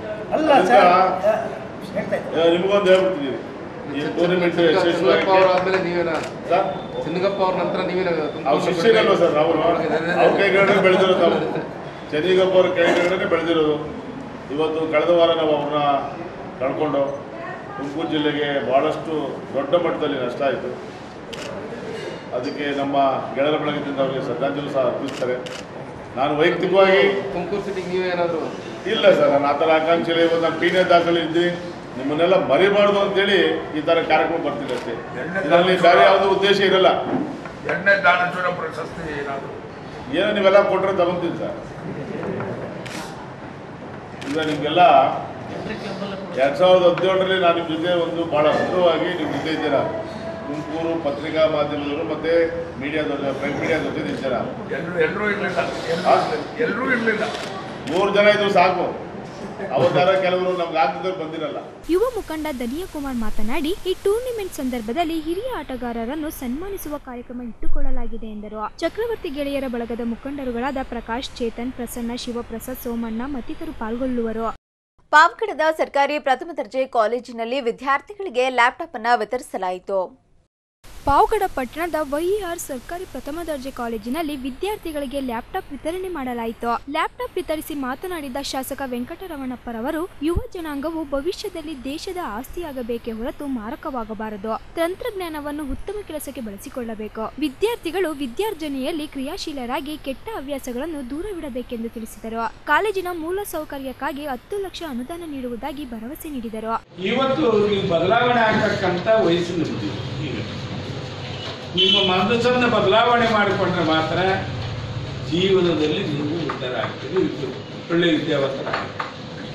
[SPEAKER 6] ಅದಕ್ಕೆ, ಆ, ನಿಮ್ಗೊಂದು ಹೇಳ್ಬಿಡ್ತೀನಿ ಈ ಟೂರ್ನಮೆಂಟ್ ಯಶಸ್ವಿಯಾಗಿ
[SPEAKER 10] ಆದ್ಮೇಲೆ ನೀವೇನ
[SPEAKER 6] ಸರ್
[SPEAKER 10] ಚಿನ್ನಗಪ್ಪ ಅವ್ರ ನಂತರ ನೀವೇನ
[SPEAKER 6] ಅವ್ರು ಶಿಷ್ಯರಲ್ವ ಸರ್ ನಾವು ಅವ್ರ ಕೈಗಡೆ ಬೆಳೆದಿರೋದು ನಾವು ಚೆನ್ನಿಗಪ್ಪ ಅವ್ರ ಕೈಗಡೆ ಬೆಳೆದಿರೋದು ಇವತ್ತು ಕಳೆದ ವಾರ ನಾವು ಅವ್ರನ್ನ ಕಳ್ಕೊಂಡು ತುಮಕೂರು ಜಿಲ್ಲೆಗೆ ಭಾಳಷ್ಟು ದೊಡ್ಡ ಮಟ್ಟದಲ್ಲಿ ನಷ್ಟ ಆಯಿತು ಅದಕ್ಕೆ ನಮ್ಮ ಗೆಳೆಯರ ಬಳಗದಿಂದ ಅವರಿಗೆ ಶ್ರದ್ಧಾಂಜಲಿ ಸಹ ಅರ್ಪಿಸ್ತಾರೆ ನಾನು ವೈಯಕ್ತಿಕವಾಗಿ
[SPEAKER 10] ತುಮಕೂರು ಸಿಟಿಗೆ ನೀವೇನಾದ್ರು
[SPEAKER 6] ಇಲ್ಲ ಸರ್ ನಾನು ಆ ಥರ ಆಕಾಂಕ್ಷೆಯಲ್ಲಿ ಇವತ್ತು ನಾನು ಪೀಣ್ಯ ದಾಖಲೆ ಇದ್ದೀನಿ ನಿಮ್ಮನ್ನೆಲ್ಲ ಮರಿಬಾರ್ದು ಅಂತೇಳಿ ಈ ಥರ ಕಾರ್ಯಕ್ರಮ ಬರ್ತಿದೆ ಅಷ್ಟೇ ಇದರಲ್ಲಿ ಬೇರೆ ಯಾವುದೋ ಉದ್ದೇಶ ಇರಲ್ಲ
[SPEAKER 9] ಎರಡನೇ ದಾನೇಶ್ವರ ಪ್ರಶಸ್ತಿ ಏನಾದ್ರು
[SPEAKER 6] ಏನೋ ನೀವೆಲ್ಲ ಕೊಟ್ಟರೆ ತಗೊಂತೀನಿ ಸರ್ ಈಗ ನಿಮಗೆಲ್ಲ ಎರಡು ಸಾವಿರದ ಹದಿನೇಳರಲ್ಲಿ ನಾನು ನಿಮ್ಮ ಜೊತೆ ಒಂದು ಭಾಳ ಹತ್ತಿರವಾಗಿ ನಿಮ್ಮ ಜೊತೆ ಇದ್ದೀರಾ ತುಮಕೂರು ಪತ್ರಿಕಾ ಮಾಧ್ಯಮದವರು ಮತ್ತು ಮೀಡಿಯಾದವ್ರ ಪ್ರಿಂಟ್ ಮೀಡಿಯಾದ ಜೊತೆ ಇದ್ದೀರಾ
[SPEAKER 9] ಎಲ್ಲರೂ ಎಲ್ಲರೂ ಇರಲಿಲ್ಲ ಎಲ್ಲರೂ ಇರಲಿಲ್ಲ
[SPEAKER 6] ಮೂರು ಜನ ಇದ್ರು ಸಾಕು ಅವತ್ತಾರ ಕೆಲವರು ನಮ್ಗೆ ಆಗ್ತಿದ್ದವ್ರು ಬಂದಿರಲ್ಲ
[SPEAKER 4] ಯುವ ಮುಖಂಡ ದನಿಯಾ ಕುಮಾರ್ ಮಾತನಾಡಿ ಈ ಟೂರ್ನಿಮೆಂಟ್ ಸಂದರ್ಭದಲ್ಲಿ ಹಿರಿಯ ಆಟಗಾರರನ್ನು ಸನ್ಮಾನಿಸುವ ಕಾರ್ಯಕ್ರಮ ಇಟ್ಟುಕೊಳ್ಳಲಾಗಿದೆ ಎಂದರು ಚಕ್ರವರ್ತಿ ಗೆಳೆಯರ ಬಳಗದ ಮುಖಂಡರುಗಳಾದ ಪ್ರಕಾಶ್ ಚೇತನ್ ಪ್ರಸನ್ನ ಶಿವಪ್ರಸಾದ್ ಸೋಮಣ್ಣ ಮತ್ತಿತರರು ಪಾಲ್ಗೊಳ್ಳುವರು
[SPEAKER 1] ಪಾವಗಡದ ಸರ್ಕಾರಿ ಪ್ರಥಮ ದರ್ಜೆ ಕಾಲೇಜಿನಲ್ಲಿ ವಿದ್ಯಾರ್ಥಿಗಳಿಗೆ ಲ್ಯಾಪ್ಟಾಪ್ ಅನ್ನು ವಿತರಿಸಲಾಯಿತು
[SPEAKER 4] ಪಾವಗಡ ಪಟ್ಟಣದ ವೈಆರ್ ಸರ್ಕಾರಿ ಪ್ರಥಮ ದರ್ಜೆ ಕಾಲೇಜಿನಲ್ಲಿ ವಿದ್ಯಾರ್ಥಿಗಳಿಗೆ ಲ್ಯಾಪ್ಟಾಪ್ ವಿತರಣೆ ಮಾಡಲಾಯಿತು ಲ್ಯಾಪ್ಟಾಪ್ ವಿತರಿಸಿ ಮಾತನಾಡಿದ ಶಾಸಕ ವೆಂಕಟರಮಣಪ್ಪರವರು ಯುವ ಜನಾಂಗವು ಭವಿಷ್ಯದಲ್ಲಿ ದೇಶದ ಆಸ್ತಿಯಾಗಬೇಕೇ ಹೊರತು ಮಾರಕವಾಗಬಾರದು ತಂತ್ರಜ್ಞಾನವನ್ನು ಉತ್ತಮ ಕೆಲಸಕ್ಕೆ ಬಳಸಿಕೊಳ್ಳಬೇಕು ವಿದ್ಯಾರ್ಥಿಗಳು ವಿದ್ಯಾರ್ಜನೆಯಲ್ಲಿ ಕ್ರಿಯಾಶೀಲರಾಗಿ ಕೆಟ್ಟ ಹವ್ಯಾಸಗಳನ್ನು ದೂರವಿಡಬೇಕೆಂದು ತಿಳಿಸಿದರು ಕಾಲೇಜಿನ ಮೂಲ ಸೌಕರ್ಯಕ್ಕಾಗಿ ಹತ್ತು ಲಕ್ಷ ಅನುದಾನ ನೀಡುವುದಾಗಿ ಭರವಸೆ ನೀಡಿದರು
[SPEAKER 8] ಇವತ್ತು ನೀವು ಬದಲಾವಣೆ ಆಗ್ತಕ್ಕಂಥ ವಯಸ್ಸು ನಿಮ್ಮದು ಈಗ ನಿಮ್ಮ ಮನಸ್ಸನ್ನು ಬದಲಾವಣೆ ಮಾಡಿಕೊಂಡ್ರೆ ಮಾತ್ರ ಜೀವನದಲ್ಲಿ ನೀವು ಉದ್ಧಾರ ಆಗ್ತೀರಿ ವಿದ್ಯು- ಒಳ್ಳೆ ವಿದ್ಯಾವಂತರಾಗ್ತೀರಿ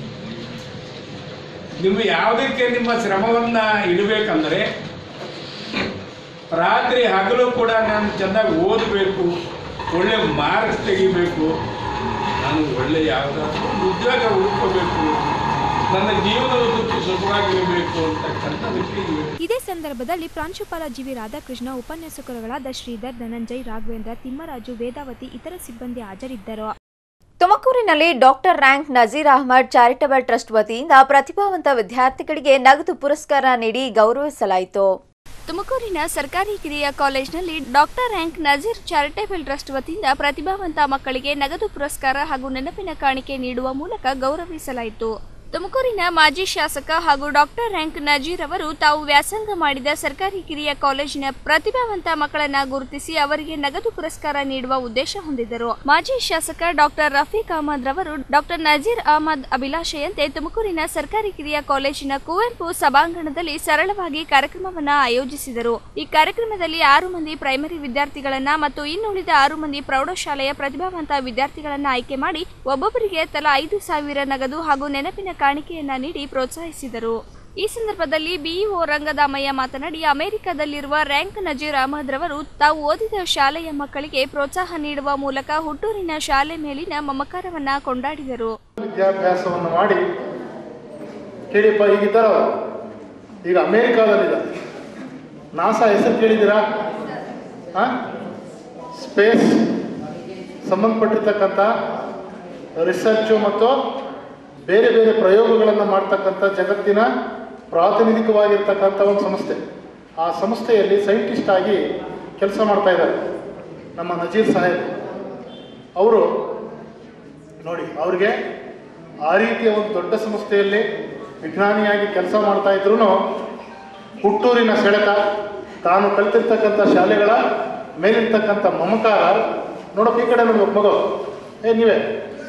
[SPEAKER 8] ನಿಮ್ಮ ಯಾವುದಕ್ಕೆ ನಿಮ್ಮ ಶ್ರಮವನ್ನ ಇಡಬೇಕಂದ್ರೆ ರಾತ್ರಿ ಹಗಲು ಕೂಡ ನಾನು ಚೆನ್ನಾಗಿ ಓದಬೇಕು ಒಳ್ಳೆ ಮಾರ್ಕ್ಸ್ ತೆಗಿಬೇಕು ನಾನು ಒಳ್ಳೆ ಯಾವುದಾದ್ರೂ ಒಂದು ಉದ್ಯೋಗ ಹುಡುಕೋಬೇಕು ನನ್ನ ಜೀವನದ ದುಡ್ಡು ಸುಖವಾಗಿರಬೇಕು ಅಂತಕ್ಕಂಥದಕ್ಕೆ ಇವೆ.
[SPEAKER 4] ಇದೇ ಸಂದರ್ಭದಲ್ಲಿ ಪ್ರಾಂಶುಪಾಲ ಜಿವಿ ರಾಧಾಕೃಷ್ಣ ಉಪನ್ಯಾಸಕರುಗಳಾದ ಶ್ರೀಧರ್ ಧನಂಜಯ್ ರಾಘವೇಂದ್ರ ತಿಮ್ಮರಾಜು ವೇದಾವತಿ ಇತರ ಸಿಬ್ಬಂದಿ ಹಾಜರಿದ್ದರು
[SPEAKER 1] ತುಮಕೂರಿನಲ್ಲಿ doctor rank Nazeer Ahmed charitable trust ವತಿಯಿಂದ ಪ್ರತಿಭಾವಂತ ವಿದ್ಯಾರ್ಥಿಗಳಿಗೆ ನಗದು ಪುರಸ್ಕಾರ ನೀಡಿ ಗೌರವಿಸಲಾಯಿತು
[SPEAKER 4] ತುಮಕೂರಿನ ಸರ್ಕಾರಿ ಕಿರಿಯ ಕಾಲೇಜಿನಲ್ಲಿ doctor rank Nazeer charitable trust ವತಿಯಿಂದ ಪ್ರತಿಭಾವಂತ ಮಕ್ಕಳಿಗೆ ನಗದು ಪುರಸ್ಕಾರ ಹಾಗೂ ನೆನಪಿನ ಕಾಣಿಕೆ ನೀಡುವ ಮೂಲಕ ಗೌರವಿಸಲಾಯಿತು ತುಮಕೂರಿನ ಮಾಜಿ ಶಾಸಕ ಹಾಗೂ ಡಾಕ್ಟರ್ ರ್ಯಾಂಕ್ ನಜೀರ್ ಅವರು ತಾವು ವ್ಯಾಸಂಗ ಮಾಡಿದ ಸರ್ಕಾರಿ ಕಿರಿಯ ಕಾಲೇಜಿನ ಪ್ರತಿಭಾವಂತ ಮಕ್ಕಳನ್ನ ಗುರುತಿಸಿ ಅವರಿಗೆ ನಗದು ಪುರಸ್ಕಾರ ನೀಡುವ ಉದ್ದೇಶ ಹೊಂದಿದ್ದರು ಮಾಜಿ ಶಾಸಕ ಡಾಕ್ಟರ್ ರಫೀಕ್ ಅಹಮದ್ ರವರು ಡಾಕ್ಟರ್ ನಜೀರ್ ಅಹಮದ್ ಅಭಿಲಾಷೆಯಂತೆ ತುಮಕೂರಿನ ಸರ್ಕಾರಿ ಕಿರಿಯ ಕಾಲೇಜಿನ ಕುವೆಂಪು ಸಭಾಂಗಣದಲ್ಲಿ ಸರಳವಾಗಿ ಕಾರ್ಯಕ್ರಮವನ್ನ ಆಯೋಜಿಸಿದರು ಈ ಕಾರ್ಯಕ್ರಮದಲ್ಲಿ ಆರು ಮಂದಿ ಪ್ರೈಮರಿ ವಿದ್ಯಾರ್ಥಿಗಳನ್ನ ಮತ್ತು ಇನ್ನುಳಿದ ಆರು ಮಂದಿ ಪ್ರೌಢಶಾಲೆಯ ಪ್ರತಿಭಾವಂತ ವಿದ್ಯಾರ್ಥಿಗಳನ್ನ ಆಯ್ಕೆ ಮಾಡಿ ಒಬ್ಬೊಬ್ಬರಿಗೆ ತಲಾ ಐದು ಸಾವಿರ ನಗದು ಹಾಗೂ ನೆನಪಿನ ಕಾಣಿಕೆಯನ್ನ ನೀಡಿ ಪ್ರೋತ್ಸಾಹಿಸಿದರು ಈ ಸಂದರ್ಭದಲ್ಲಿ ಬಿಇಒ ರಂಗದಾಮಯ್ಯ ಮಾತನಾಡಿ ಅಮೆರಿಕದಲ್ಲಿರುವ ರ್ಯಾಂಕ್ ನಜೀರ್ ಅಹಮದ್ ರವರು ತಾವು ಓದಿದ ಶಾಲೆಯ ಮಕ್ಕಳಿಗೆ ಪ್ರೋತ್ಸಾಹ ನೀಡುವ ಮೂಲಕ ಹುಟ್ಟೂರಿನ ಶಾಲೆ ಮೇಲಿನ ಮಮಕಾರವನ್ನ ಕೊಂಡಾಡಿದರು
[SPEAKER 11] ವಿದ್ಯಾಭ್ಯಾಸವನ್ನು ಮಾಡಿ ಕೇಳಿಪ್ಪ ಈಗಿದ್ದಾರ ಅವರು ಈಗ ಅಮೇರಿಕಾದಲ್ಲಿದ್ದಾರೆ ನಾಸಾ ಹೆಸರು ಕೇಳಿದ್ದೀರಾ ಹಾಂ ಸ್ಪೇಸ್ ಸಂಬಂಧಪಟ್ಟಿರ್ತಕ್ಕಂಥ ರಿಸರ್ಚು ಮತ್ತು ಬೇರೆ ಬೇರೆ ಪ್ರಯೋಗಗಳನ್ನು ಮಾಡ್ತಕ್ಕಂಥ ಜಗತ್ತಿನ ಪ್ರಾತಿನಿಧಿಕವಾಗಿರ್ತಕ್ಕಂಥ ಒಂದು ಸಂಸ್ಥೆ ಆ ಸಂಸ್ಥೆಯಲ್ಲಿ ಸೈಂಟಿಸ್ಟ್ ಆಗಿ ಕೆಲಸ ಮಾಡ್ತಾ ಇದ್ದಾರೆ ನಮ್ಮ ನಜೀರ್ ಸಾಹೇಬ್ ಅವರು ನೋಡಿ ಅವ್ರಿಗೆ ಆ ರೀತಿಯ ಒಂದು ದೊಡ್ಡ ಸಂಸ್ಥೆಯಲ್ಲಿ ವಿಜ್ಞಾನಿಯಾಗಿ ಕೆಲಸ ಮಾಡ್ತಾ ಇದ್ರು ಹುಟ್ಟೂರಿನ ಸೆಳೆತ ತಾನು ಕಲಿತಿರ್ತಕ್ಕಂಥ ಶಾಲೆಗಳ ಮೇಲಿರ್ತಕ್ಕಂಥ ಮಮಕಾರ ನೋಡಪ್ಪ ಈ ಕಡೆ ನೋಡ್ಬೇಕು ಮಗು ಏ ನೀವೇ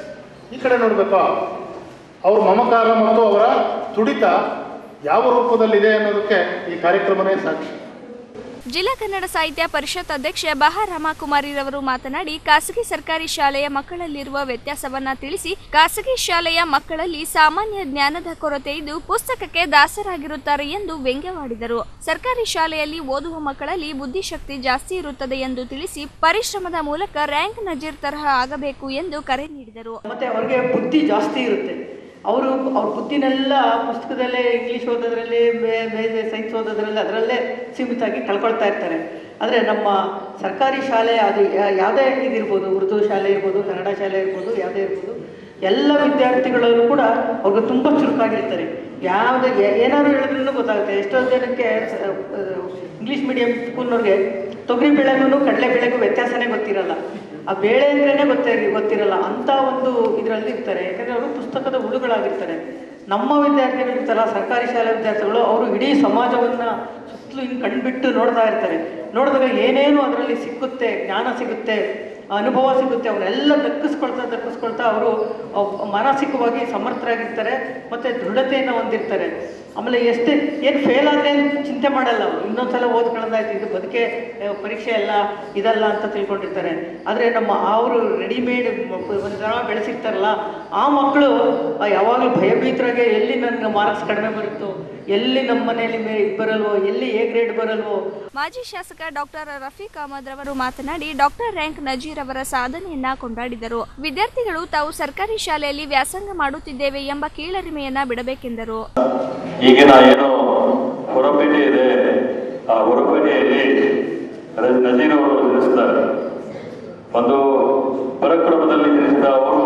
[SPEAKER 11] ಈ ಕಡೆ ನೋಡ್ಬೇಕಾ ಅವ್ರ ಮಮಕಾರ ಮತ್ತು ಅವರ ತುಡಿತ ಯಾವ ರೂಪದಲ್ಲಿದೆ ಅನ್ನೋದಕ್ಕೆ ಈ ಕಾರ್ಯಕ್ರಮನೇ ಸಾಕ್ಷಿ
[SPEAKER 4] ಜಿಲ್ಲಾ ಕನ್ನಡ ಸಾಹಿತ್ಯ ಪರಿಷತ್ ಅಧ್ಯಕ್ಷೆ ಬಹ ರಾಮಕುಮಾರಿರವರು ಮಾತನಾಡಿ ಖಾಸಗಿ ಸರ್ಕಾರಿ ಶಾಲೆಯ ಮಕ್ಕಳಲ್ಲಿರುವ ವ್ಯತ್ಯಾಸವನ್ನ ತಿಳಿಸಿ ಖಾಸಗಿ ಶಾಲೆಯ ಮಕ್ಕಳಲ್ಲಿ ಸಾಮಾನ್ಯ ಜ್ಞಾನದ ಕೊರತೆ ಇದ್ದು ಪುಸ್ತಕಕ್ಕೆ ದಾಸರಾಗಿರುತ್ತಾರೆ ಎಂದು ವ್ಯಂಗ್ಯವಾಡಿದರು ಸರ್ಕಾರಿ ಶಾಲೆಯಲ್ಲಿ ಓದುವ ಮಕ್ಕಳಲ್ಲಿ ಬುದ್ಧಿಶಕ್ತಿ ಜಾಸ್ತಿ ಇರುತ್ತದೆ ಎಂದು ತಿಳಿಸಿ ಪರಿಶ್ರಮದ ಮೂಲಕ ರ್ಯಾಂಕ್ ನಜೀರ್ ತರಹ ಆಗಬೇಕು ಎಂದು ಕರೆ ನೀಡಿದರು
[SPEAKER 12] ಮತ್ತು ಅವ್ರಿಗೆ ಬುದ್ಧಿ ಜಾಸ್ತಿ ಇರುತ್ತೆ ಅವರು ಅವ್ರ ಬುದ್ಧಿನೆಲ್ಲ ಪುಸ್ತಕದಲ್ಲೇ ಇಂಗ್ಲೀಷ್ ಓದೋದ್ರಲ್ಲಿ ಬೇರೆ ಸೈನ್ಸ್ ಓದೋದ್ರಲ್ಲಿ ಅದರಲ್ಲೇ ಸೀಮಿತವಾಗಿ ಕಳ್ಕೊಳ್ತಾ ಇರ್ತಾರೆ ಆದರೆ ನಮ್ಮ ಸರ್ಕಾರಿ ಶಾಲೆ ಅದು ಯಾ- ಯಾವುದೇ ಇದಿರ್ಬೋದು ಉರ್ದು ಶಾಲೆ ಇರ್ಬೋದು ಕನ್ನಡ ಶಾಲೆ ಇರ್ಬೋದು ಯಾವುದೇ ಇರ್ಬೋದು ಎಲ್ಲ ವಿದ್ಯಾರ್ಥಿಗಳಲ್ಲೂ ಕೂಡ ಅವ್ರಿಗೆ ತುಂಬ ಚುರುಕಾಗಿರ್ತಾರೆ ಯಾವುದೇ ಏನಾದ್ರು ಹೇಳಿದ್ರೂ ಗೊತ್ತಾಗುತ್ತೆ ಎಷ್ಟೊಂದು ಜನಕ್ಕೆ ಇಂಗ್ಲೀಷ್ ಮೀಡಿಯಂ ಸ್ಕೂಲ್ನವ್ರಿಗೆ ತೊಗರಿ ಬೆಳೆಗೂ ಕಡಲೆ ಬೆಳೆಗೂ ವ್ಯತ್ಯಾಸನೇ ಗೊತ್ತಿರಲ್ಲ ಆ ಬೇಳೆ ಅಂದ್ರೇ ಗೊತ್ತೇ ಗೊತ್ತಿರಲ್ಲ ಅಂಥ ಒಂದು ಇದರಲ್ಲಿ ಇರ್ತಾರೆ ಯಾಕಂದರೆ ಅವರು ಪುಸ್ತಕದ ಹುಳುಗಳಾಗಿರ್ತಾರೆ ನಮ್ಮ ವಿದ್ಯಾರ್ಥಿಗಳು ಇರ್ತಾರಲ್ಲ ಸರ್ಕಾರಿ ಶಾಲಾ ವಿದ್ಯಾರ್ಥಿಗಳು ಅವರು ಇಡೀ ಸಮಾಜವನ್ನು ಸುತ್ತಲೂ ಹಿಂಗೆ ಕಣ್ಬಿಟ್ಟು ನೋಡ್ತಾ ಇರ್ತಾರೆ ನೋಡಿದಾಗ ಏನೇನು ಅದರಲ್ಲಿ ಸಿಕ್ಕುತ್ತೆ ಜ್ಞಾನ ಸಿಗುತ್ತೆ ಅನುಭವ ಸಿಗುತ್ತೆ ಅವನ್ನೆಲ್ಲ ದಕ್ಕಿಸ್ಕೊಳ್ತಾ ದಕ್ಕಿಸ್ಕೊಳ್ತಾ ಅವರು ಮಾನಸಿಕವಾಗಿ ಸಮರ್ಥರಾಗಿರ್ತಾರೆ ಮತ್ತು ದೃಢತೆಯನ್ನು ಹೊಂದಿರ್ತಾರೆ ಆಮೇಲೆ ಎಷ್ಟೇ ಏನು ಫೇಲ್ ಆದರೆ ಚಿಂತೆ ಮಾಡಲ್ಲ ಅವರು ಇನ್ನೊಂದ್ಸಲ ಓದ್ಕೊಳ್ಳೋದಾಯ್ತು ಇದು ಬದುಕೆ ಆ, ಪರೀಕ್ಷೆ ಎಲ್ಲ ಇದಲ್ಲ ಅಂತ ತಿಳ್ಕೊಂಡಿರ್ತಾರೆ ಆದರೆ ನಮ್ಮ ಅವರು ರೆಡಿಮೇಡ್ ಒಂದು ಜನ ಬೆಳೆಸಿರ್ತಾರಲ್ಲ ಆ ಮಕ್ಕಳು ಯಾವಾಗಲೂ ಭಯಭೀತರಾಗೆ ಎಲ್ಲಿ ನನಗೆ ಮಾರ್ಕ್ಸ್ ಕಡಿಮೆ ಬರುತ್ತೋ ಎಲ್ಲಿ ನಮ್ಮ ಮನೆಯಲ್ಲಿ ಮೇ ಇದು ಬರಲ್ವೋ ಎಲ್ಲಿ ಎ ಗ್ರೇಡ್ ಬರಲ್ವೋ
[SPEAKER 4] ಮಾಜಿ ಶಾಸಕ ಡಾಕ್ಟರ್ ರಫೀಕ್ ಅಹಮದ್ ರವರು ಮಾತನಾಡಿ ಡಾಕ್ಟರ್ ರ್ಯಾಂಕ್ ನಜೀರ್ ಅವರ ಸಾಧನೆಯನ್ನ ಕೊಂಡಾಡಿದರು ವಿದ್ಯಾರ್ಥಿಗಳು ತಾವು ಸರ್ಕಾರಿ ಶಾಲೆಯಲ್ಲಿ ವ್ಯಾಸಂಗ ಮಾಡುತ್ತಿದ್ದೇವೆ ಎಂಬ ಕೀಳರಿಮೆಯನ್ನ ಬಿಡಬೇಕೆಂದರು
[SPEAKER 13] ಈಗಿನ ಏನು ಹೊರಪೇಟೆ ಇದೆ ಆ ಹೊರಪೇಟೆಯಲ್ಲಿ ರ- ನಜೀರ್ ಅವರು ಜನಿಸಿದ್ದಾರೆ ಒಂದು ಪರಾಕ್ರಮದಲ್ಲಿ ಜನಿಸಿದ ಅವರು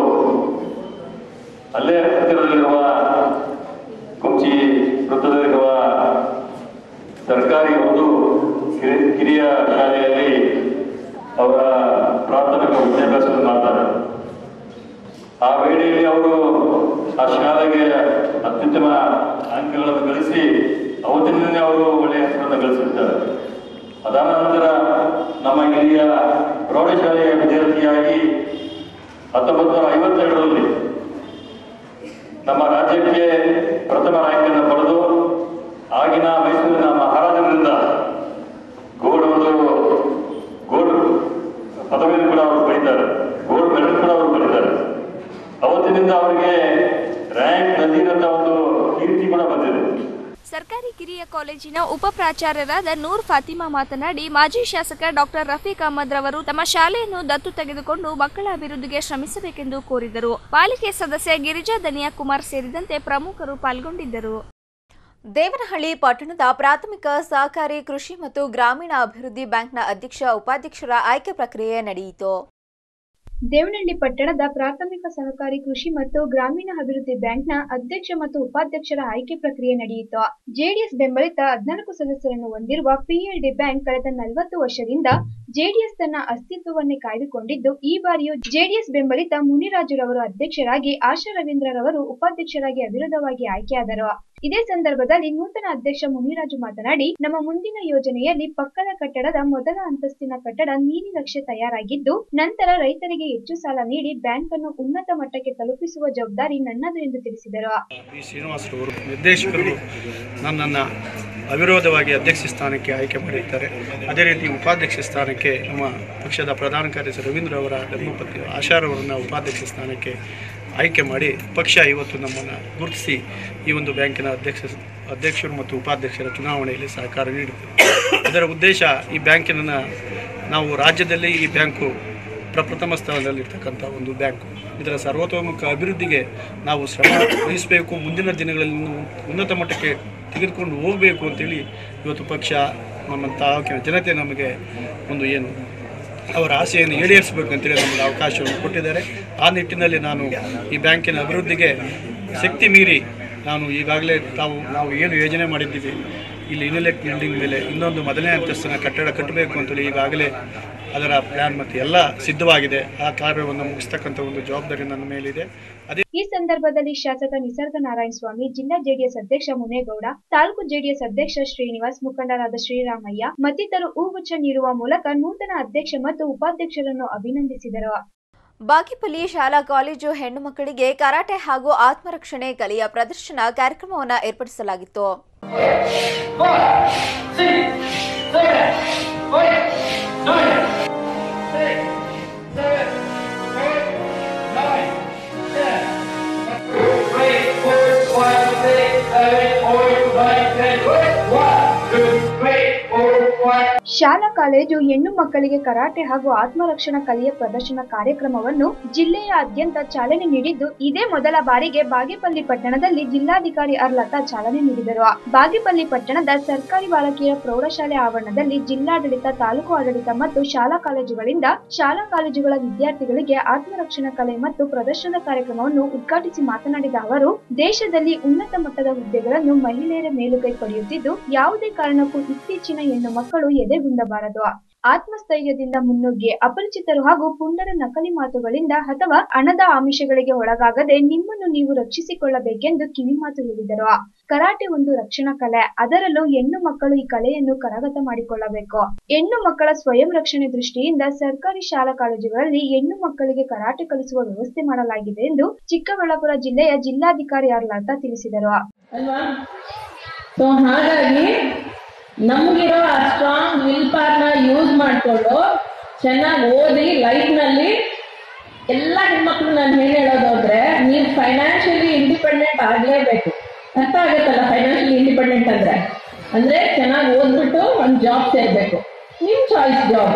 [SPEAKER 13] ಅಲ್ಲೇ ಹತ್ತಿರದಲ್ಲಿರುವ ಕುಂಚಿ ವೃತ್ತದಲ್ಲಿರುವ ಸರ್ಕಾರಿ ಒಂದು ಕಿರಿ- ಕಿರಿಯ ಶಾಲೆಯಲ್ಲಿ ಅವರ ಪ್ರಾಥಮಿಕ ವಿದ್ಯಾಭ್ಯಾಸವನ್ನು ಮಾಡ್ತಾರೆ ಆ ವೇಳೆಯಲ್ಲಿ ಅವರು ಆ ಶಾಲೆಗೆ ಅತ್ಯುತ್ತಮ ಅಂಕಗಳನ್ನು ಗಳಿಸಿ ಅವತ್ತಿನಿಂದಲೇ ಅವರು ಒಳ್ಳೆಯ ಹೆಸರನ್ನು ಗಳಿಸಿದ್ದಾರೆ ಅದಾದ ನಂತರ ನಮ್ಮ ಹಿರಿಯ ಪ್ರೌಢಶಾಲೆಯ ವಿದ್ಯಾರ್ಥಿಯಾಗಿ ಹತ್ತೊಂಬತ್ತು ನೂರ ಐವತ್ತೆರಡರಲ್ಲಿ ನಮ್ಮ ರಾಜ್ಯಕ್ಕೆ ಪ್ರಥಮ ರ್ಯಾಂಕನ್ನು ಪಡೆದು ಆಗಿನ ಮೈಸೂರಿನ ಮಹಾರಾಜರಿಂದ ಗೋಲ್ಡ್ ಒಂದು ಗೋಲ್ಡ್ ಪದವಿಯನ್ನು ಕೂಡ ಅವರು ಪಡಿತಾರೆ ಗೋಲ್ಡ್ ಮೆಡಲ್ ಕೂಡ ಅವರು ಪಡಿತಾರೆ ಅವತ್ತಿನಿಂದ ಅವರಿಗೆ ರ್ಯಾಂಕ್ ನಜೀರ್ ಅಂತ ಒಂದು ಕೀರ್ತಿ ಕೂಡ ಬಂದಿದೆ
[SPEAKER 4] ಸರ್ಕಾರಿ ಕಿರಿಯ ಕಾಲೇಜಿನ ಉಪ ಪ್ರಾಚಾರ್ಯರಾದ ನೂರ್ ಫಾತಿಮಾ ಮಾತನಾಡಿ ಮಾಜಿ ಶಾಸಕ ಡಾಕ್ಟರ್ ರಫೀಕ್ ಅಹಮದ್ ರವರು ತಮ್ಮ ಶಾಲೆಯನ್ನು ದತ್ತು ತೆಗೆದುಕೊಂಡು ಮಕ್ಕಳ ಅಭಿವೃದ್ಧಿಗೆ ಶ್ರಮಿಸಬೇಕೆಂದು ಕೋರಿದರು ಪಾಲಿಕೆ ಸದಸ್ಯ ಗಿರಿಜಾ ದನಿಯಾ ಕುಮಾರ್ ಸೇರಿದಂತೆ ಪ್ರಮುಖರು ಪಾಲ್ಗೊಂಡಿದ್ದರು
[SPEAKER 1] ದೇವನಹಳ್ಳಿ ಪಟ್ಟಣದ ಪ್ರಾಥಮಿಕ ಸಹಕಾರಿ ಕೃಷಿ ಮತ್ತು ಗ್ರಾಮೀಣ ಅಭಿವೃದ್ಧಿ ಬ್ಯಾಂಕ್ನ ಅಧ್ಯಕ್ಷ ಉಪಾಧ್ಯಕ್ಷರ ಆಯ್ಕೆ ಪ್ರಕ್ರಿಯೆ ನಡೆಯಿತು
[SPEAKER 4] ದೇವನಹಳ್ಳಿ ಪಟ್ಟಣದ ಪ್ರಾಥಮಿಕ ಸಹಕಾರಿ ಕೃಷಿ ಮತ್ತು ಗ್ರಾಮೀಣ ಅಭಿವೃದ್ಧಿ ಬ್ಯಾಂಕ್ನ ಅಧ್ಯಕ್ಷ ಮತ್ತು ಉಪಾಧ್ಯಕ್ಷರ ಆಯ್ಕೆ ಪ್ರಕ್ರಿಯೆ ನಡೆಯಿತು ಜೆಡಿಎಸ್ ಬೆಂಬಲಿತ ಹದಿನಾಲ್ಕು ಸದಸ್ಯರನ್ನು ಹೊಂದಿರುವ ಪಿಎಲ್ಡಿ ಬ್ಯಾಂಕ್ ಕಳೆದ ನಲವತ್ತು ವರ್ಷದಿಂದ ಜೆಡಿಎಸ್ ತನ್ನ ಅಸ್ತಿತ್ವವನ್ನೇ ಕಾಯ್ದುಕೊಂಡಿದ್ದು ಈ ಬಾರಿಯೂ ಜೆಡಿಎಸ್ ಬೆಂಬಲಿತ ಮುನಿರಾಜುರವರು ಅಧ್ಯಕ್ಷರಾಗಿ ಆಶಾ ರವೀಂದ್ರರವರು ಉಪಾಧ್ಯಕ್ಷರಾಗಿ ಅವಿರೋಧವಾಗಿ ಆಯ್ಕೆಯಾದರು ಇದೇ ಸಂದರ್ಭದಲ್ಲಿ ನೂತನ ಅಧ್ಯಕ್ಷ ಮುನಿರಾಜು ಮಾತನಾಡಿ ನಮ್ಮ ಮುಂದಿನ ಯೋಜನೆಯಲ್ಲಿ ಪಕ್ಕದ ಕಟ್ಟಡದ ಮೊದಲ ಅಂತಸ್ತಿನ ಕಟ್ಟಡ ನೀಲಿ ನಕ್ಷೆ ತಯಾರಾಗಿದ್ದು ನಂತರ ರೈತರಿಗೆ ಹೆಚ್ಚು ಸಾಲ ನೀಡಿ ಬ್ಯಾಂಕ್ ಅನ್ನು ಉನ್ನತ ಮಟ್ಟಕ್ಕೆ ತಲುಪಿಸುವ ಜವಾಬ್ದಾರಿ ನನ್ನದು ಎಂದು ತಿಳಿಸಿದರು
[SPEAKER 14] ಪಿ ಶ್ರೀನಿವಾಸರವರು ನಿರ್ದೇಶಕರು ನನ್ನನ್ನು ಅವಿರೋಧವಾಗಿ ಅಧ್ಯಕ್ಷ ಸ್ಥಾನಕ್ಕೆ ಆಯ್ಕೆ ಮಾಡಿದ್ದಾರೆ ಅದೇ ರೀತಿ ಉಪಾಧ್ಯಕ್ಷ ಸ್ಥಾನಕ್ಕೆ ನಮ್ಮ ಪಕ್ಷದ ಪ್ರಧಾನ ಕಾರ್ಯದರ್ಶಿ ರವೀಂದ್ರ ಅವರ ಧರ್ಮಪತಿ ಆಶಾರವರನ್ನು ಉಪಾಧ್ಯಕ್ಷ ಸ್ಥಾನಕ್ಕೆ ಆಯ್ಕೆ ಮಾಡಿ ಪಕ್ಷ ಇವತ್ತು ನಮ್ಮನ್ನು ಗುರುತಿಸಿ ಈ ಒಂದು ಬ್ಯಾಂಕಿನ ಅಧ್ಯಕ್ಷ ಅಧ್ಯಕ್ಷರು ಮತ್ತು ಉಪಾಧ್ಯಕ್ಷರ ಚುನಾವಣೆಯಲ್ಲಿ ಸಹಕಾರ ನೀಡಿದೆ ಇದರ ಉದ್ದೇಶ ಈ ಬ್ಯಾಂಕಿನ ನಾವು ರಾಜ್ಯದಲ್ಲಿ ಈ ಬ್ಯಾಂಕು ಪ್ರಪ್ರಥಮ ಸ್ಥಾನದಲ್ಲಿರ್ತಕ್ಕಂಥ ಒಂದು ಬ್ಯಾಂಕು ಇದರ ಸರ್ವತೋಮುಖ ಅಭಿವೃದ್ಧಿಗೆ ನಾವು ಶ್ರಮ ವಹಿಸಬೇಕು ಮುಂದಿನ ದಿನಗಳಲ್ಲಿ ಇನ್ನೂ ಉನ್ನತ ಮಟ್ಟಕ್ಕೆ ತೆಗೆದುಕೊಂಡು ಹೋಗಬೇಕು ಅಂತೇಳಿ ಇವತ್ತು ಪಕ್ಷ ನಮ್ಮ ತಾಲೂಕಿನ ಜನತೆ ನಮಗೆ ಒಂದು ಏನು ಅವರ ಆಸೆಯನ್ನು ಈಡೇರಿಸಬೇಕಂತೇಳಿ ನಮಗೆ ಅವಕಾಶವನ್ನು ಕೊಟ್ಟಿದ್ದಾರೆ ಆ ನಿಟ್ಟಿನಲ್ಲಿ ನಾನು ಈ ಬ್ಯಾಂಕಿನ ಅಭಿವೃದ್ಧಿಗೆ ಶಕ್ತಿ ಮೀರಿ ನಾನು ಈಗಾಗಲೇ ತಾವು ನಾವು ಏನು ಯೋಜನೆ ಮಾಡಿದ್ದೀವಿ ಇಲ್ಲಿ ಇನ್ಲೆಟ್ ಬಿಲ್ಡಿಂಗ್ ಮೇಲೆ ಇನ್ನೊಂದು ಮೊದಲನೇ ಅಂತಸ್ತಿನ ಕಟ್ಟಡ ಕಟ್ಟಬೇಕು ಅಂತೇಳಿ ಈಗಾಗಲೇ ಅದರ ಪ್ಲ್ಯಾನ್ ಮತ್ತು ಎಲ್ಲ ಸಿದ್ಧವಾಗಿದೆ ಆ ಕಾರ್ಯವನ್ನು ಮುಗಿಸ್ತಕ್ಕಂಥ ಒಂದು ಜವಾಬ್ದಾರಿ ನನ್ನ ಮೇಲಿದೆ ಅದೇ
[SPEAKER 4] ಈ ಸಂದರ್ಭದಲ್ಲಿ ಶಾಸಕ ನಿಸರ್ಗ ನಾರಾಯಣ ಸ್ವಾಮಿ ಜಿಲ್ಲಾ ಜೆಡಿಎಸ್ ಅಧ್ಯಕ್ಷ ಮುನೇಗೌಡ ತಾಲೂಕು ಜೆಡಿಎಸ್ ಅಧ್ಯಕ್ಷ ಶ್ರೀನಿವಾಸ್ ಮುಖಂಡರಾದ ಶ್ರೀರಾಮಯ್ಯ ಮತ್ತಿತರರು ಹೂಗುಚ್ಛ ನೀಡುವ ಮೂಲಕ ನೂತನ ಅಧ್ಯಕ್ಷ ಮತ್ತು ಉಪಾಧ್ಯಕ್ಷರನ್ನು ಅಭಿನಂದಿಸಿದರು
[SPEAKER 1] ಬಾಗಿಪಲ್ಲಿ ಶಾಲಾ ಕಾಲೇಜು ಹೆಣ್ಣು ಮಕ್ಕಳಿಗೆ ಕರಾಟೆ ಹಾಗೂ ಆತ್ಮರಕ್ಷಣೆ ಕಲೆಯ ಪ್ರದರ್ಶನ ಕಾರ್ಯಕ್ರಮವನ್ನು ಏರ್ಪಡಿಸಲಾಗಿತ್ತು
[SPEAKER 4] ಶಾಲಾ ಕಾಲೇಜು ಹೆಣ್ಣು ಮಕ್ಕಳಿಗೆ ಕರಾಟೆ ಹಾಗೂ ಆತ್ಮರಕ್ಷಣಾ ಕಲೆಯ ಪ್ರದರ್ಶನ ಕಾರ್ಯಕ್ರಮವನ್ನು ಜಿಲ್ಲೆಯಾದ್ಯಂತ ಚಾಲನೆ ನೀಡಿದ್ದು ಇದೇ ಮೊದಲ ಬಾರಿಗೆ ಬಾಗೇಪಲ್ಲಿ ಪಟ್ಟಣದಲ್ಲಿ ಜಿಲ್ಲಾಧಿಕಾರಿ ಆರ್ ಲತಾ ಚಾಲನೆ ನೀಡಿದರು ಬಾಗೇಪಲ್ಲಿ ಪಟ್ಟಣದ ಸರ್ಕಾರಿ ಬಾಲಕಿಯರ ಪ್ರೌಢಶಾಲೆ ಆವರಣದಲ್ಲಿ ಜಿಲ್ಲಾಡಳಿತ ತಾಲೂಕು ಆಡಳಿತ ಮತ್ತು ಶಾಲಾ ಕಾಲೇಜುಗಳಿಂದ ಶಾಲಾ ಕಾಲೇಜುಗಳ ವಿದ್ಯಾರ್ಥಿಗಳಿಗೆ ಆತ್ಮರಕ್ಷಣಾ ಕಲೆ ಮತ್ತು ಪ್ರದರ್ಶನ ಕಾರ್ಯಕ್ರಮವನ್ನು ಉದ್ಘಾಟಿಸಿ ಮಾತನಾಡಿದ ಅವರು ದೇಶದಲ್ಲಿ ಉನ್ನತ ಮಟ್ಟದ ಹುದ್ದೆಗಳನ್ನು ಮಹಿಳೆಯರ ಮೇಲುಗೈ ಪಡೆಯುತ್ತಿದ್ದು ಯಾವುದೇ ಕಾರಣಕ್ಕೂ ಇತ್ತೀಚಿನ ಹೆಣ್ಣು ಮಕ್ಕಳು ಎದೆಗುಂದಬಾರದು ಆತ್ಮಸ್ಥೈರ್ಯದಿಂದ ಮುನ್ನುಗ್ಗಿ ಅಪರಿಚಿತರು ಹಾಗೂ ಪುಂಡರ ನಕಲಿ ಮಾತುಗಳಿಂದ ಅಥವಾ ಹಣದ ಆಮಿಷಗಳಿಗೆ ಒಳಗಾಗದೆ ನಿಮ್ಮನ್ನು ನೀವು ರಕ್ಷಿಸಿಕೊಳ್ಳಬೇಕೆಂದು ಕಿವಿಮಾತು ಹೇಳಿದರು ಕರಾಟೆ ಒಂದು ರಕ್ಷಣಾ ಕಲೆ ಅದರಲ್ಲೂ ಹೆಣ್ಣು ಮಕ್ಕಳು ಈ ಕಲೆಯನ್ನು ಕರಗತ ಮಾಡಿಕೊಳ್ಳಬೇಕು ಹೆಣ್ಣು ಮಕ್ಕಳ ಸ್ವಯಂ ರಕ್ಷಣೆ ದೃಷ್ಟಿಯಿಂದ ಸರ್ಕಾರಿ ಶಾಲಾ ಕಾಲೇಜುಗಳಲ್ಲಿ ಹೆಣ್ಣು ಮಕ್ಕಳಿಗೆ ಕರಾಟೆ ಕಲಿಸುವ ವ್ಯವಸ್ಥೆ ಮಾಡಲಾಗಿದೆ ಎಂದು ಚಿಕ್ಕಬಳ್ಳಾಪುರ ಜಿಲ್ಲೆಯ ಜಿಲ್ಲಾಧಿಕಾರಿ ಆರ್ ಲತಾ ತಿಳಿಸಿದರು
[SPEAKER 15] ಅಲ್ವಾ ಸೊ ಹಾಗಾಗಿ ನಮಗಿರೋ ಆ ಸ್ಟ್ರಾಂಗ್ ವಿಲ್ ಪವರ್ನ ಯೂಸ್ ಮಾಡಿಕೊಂಡು ಚೆನ್ನಾಗಿ ಓದಿ ಲೈಫ್ನಲ್ಲಿ ಎಲ್ಲ ಹೆಣ್ಮಕ್ಳು ನಾನು ಏನು ಹೇಳೋದಾದ್ರೆ ನೀವು ಫೈನಾನ್ಷಿಯಲಿ ಇಂಡಿಪೆಂಡೆಂಟ್ ಆಗಲೇಬೇಕು ಅರ್ಥ ಆಗುತ್ತಲ್ಲ ಫೈನಾನ್ಷಿಯಲಿ ಇಂಡಿಪೆಂಡೆಂಟ್ ಅಂದ್ರೆ ಅಂದ್ರೆ ಚೆನ್ನಾಗಿ ಓದ್ಬಿಟ್ಟು ಒಂದು ಜಾಬ್ ಸೇರ್ಬೇಕು ನಿಮ್ ಚಾಯ್ಸ್ ಜಾಬ್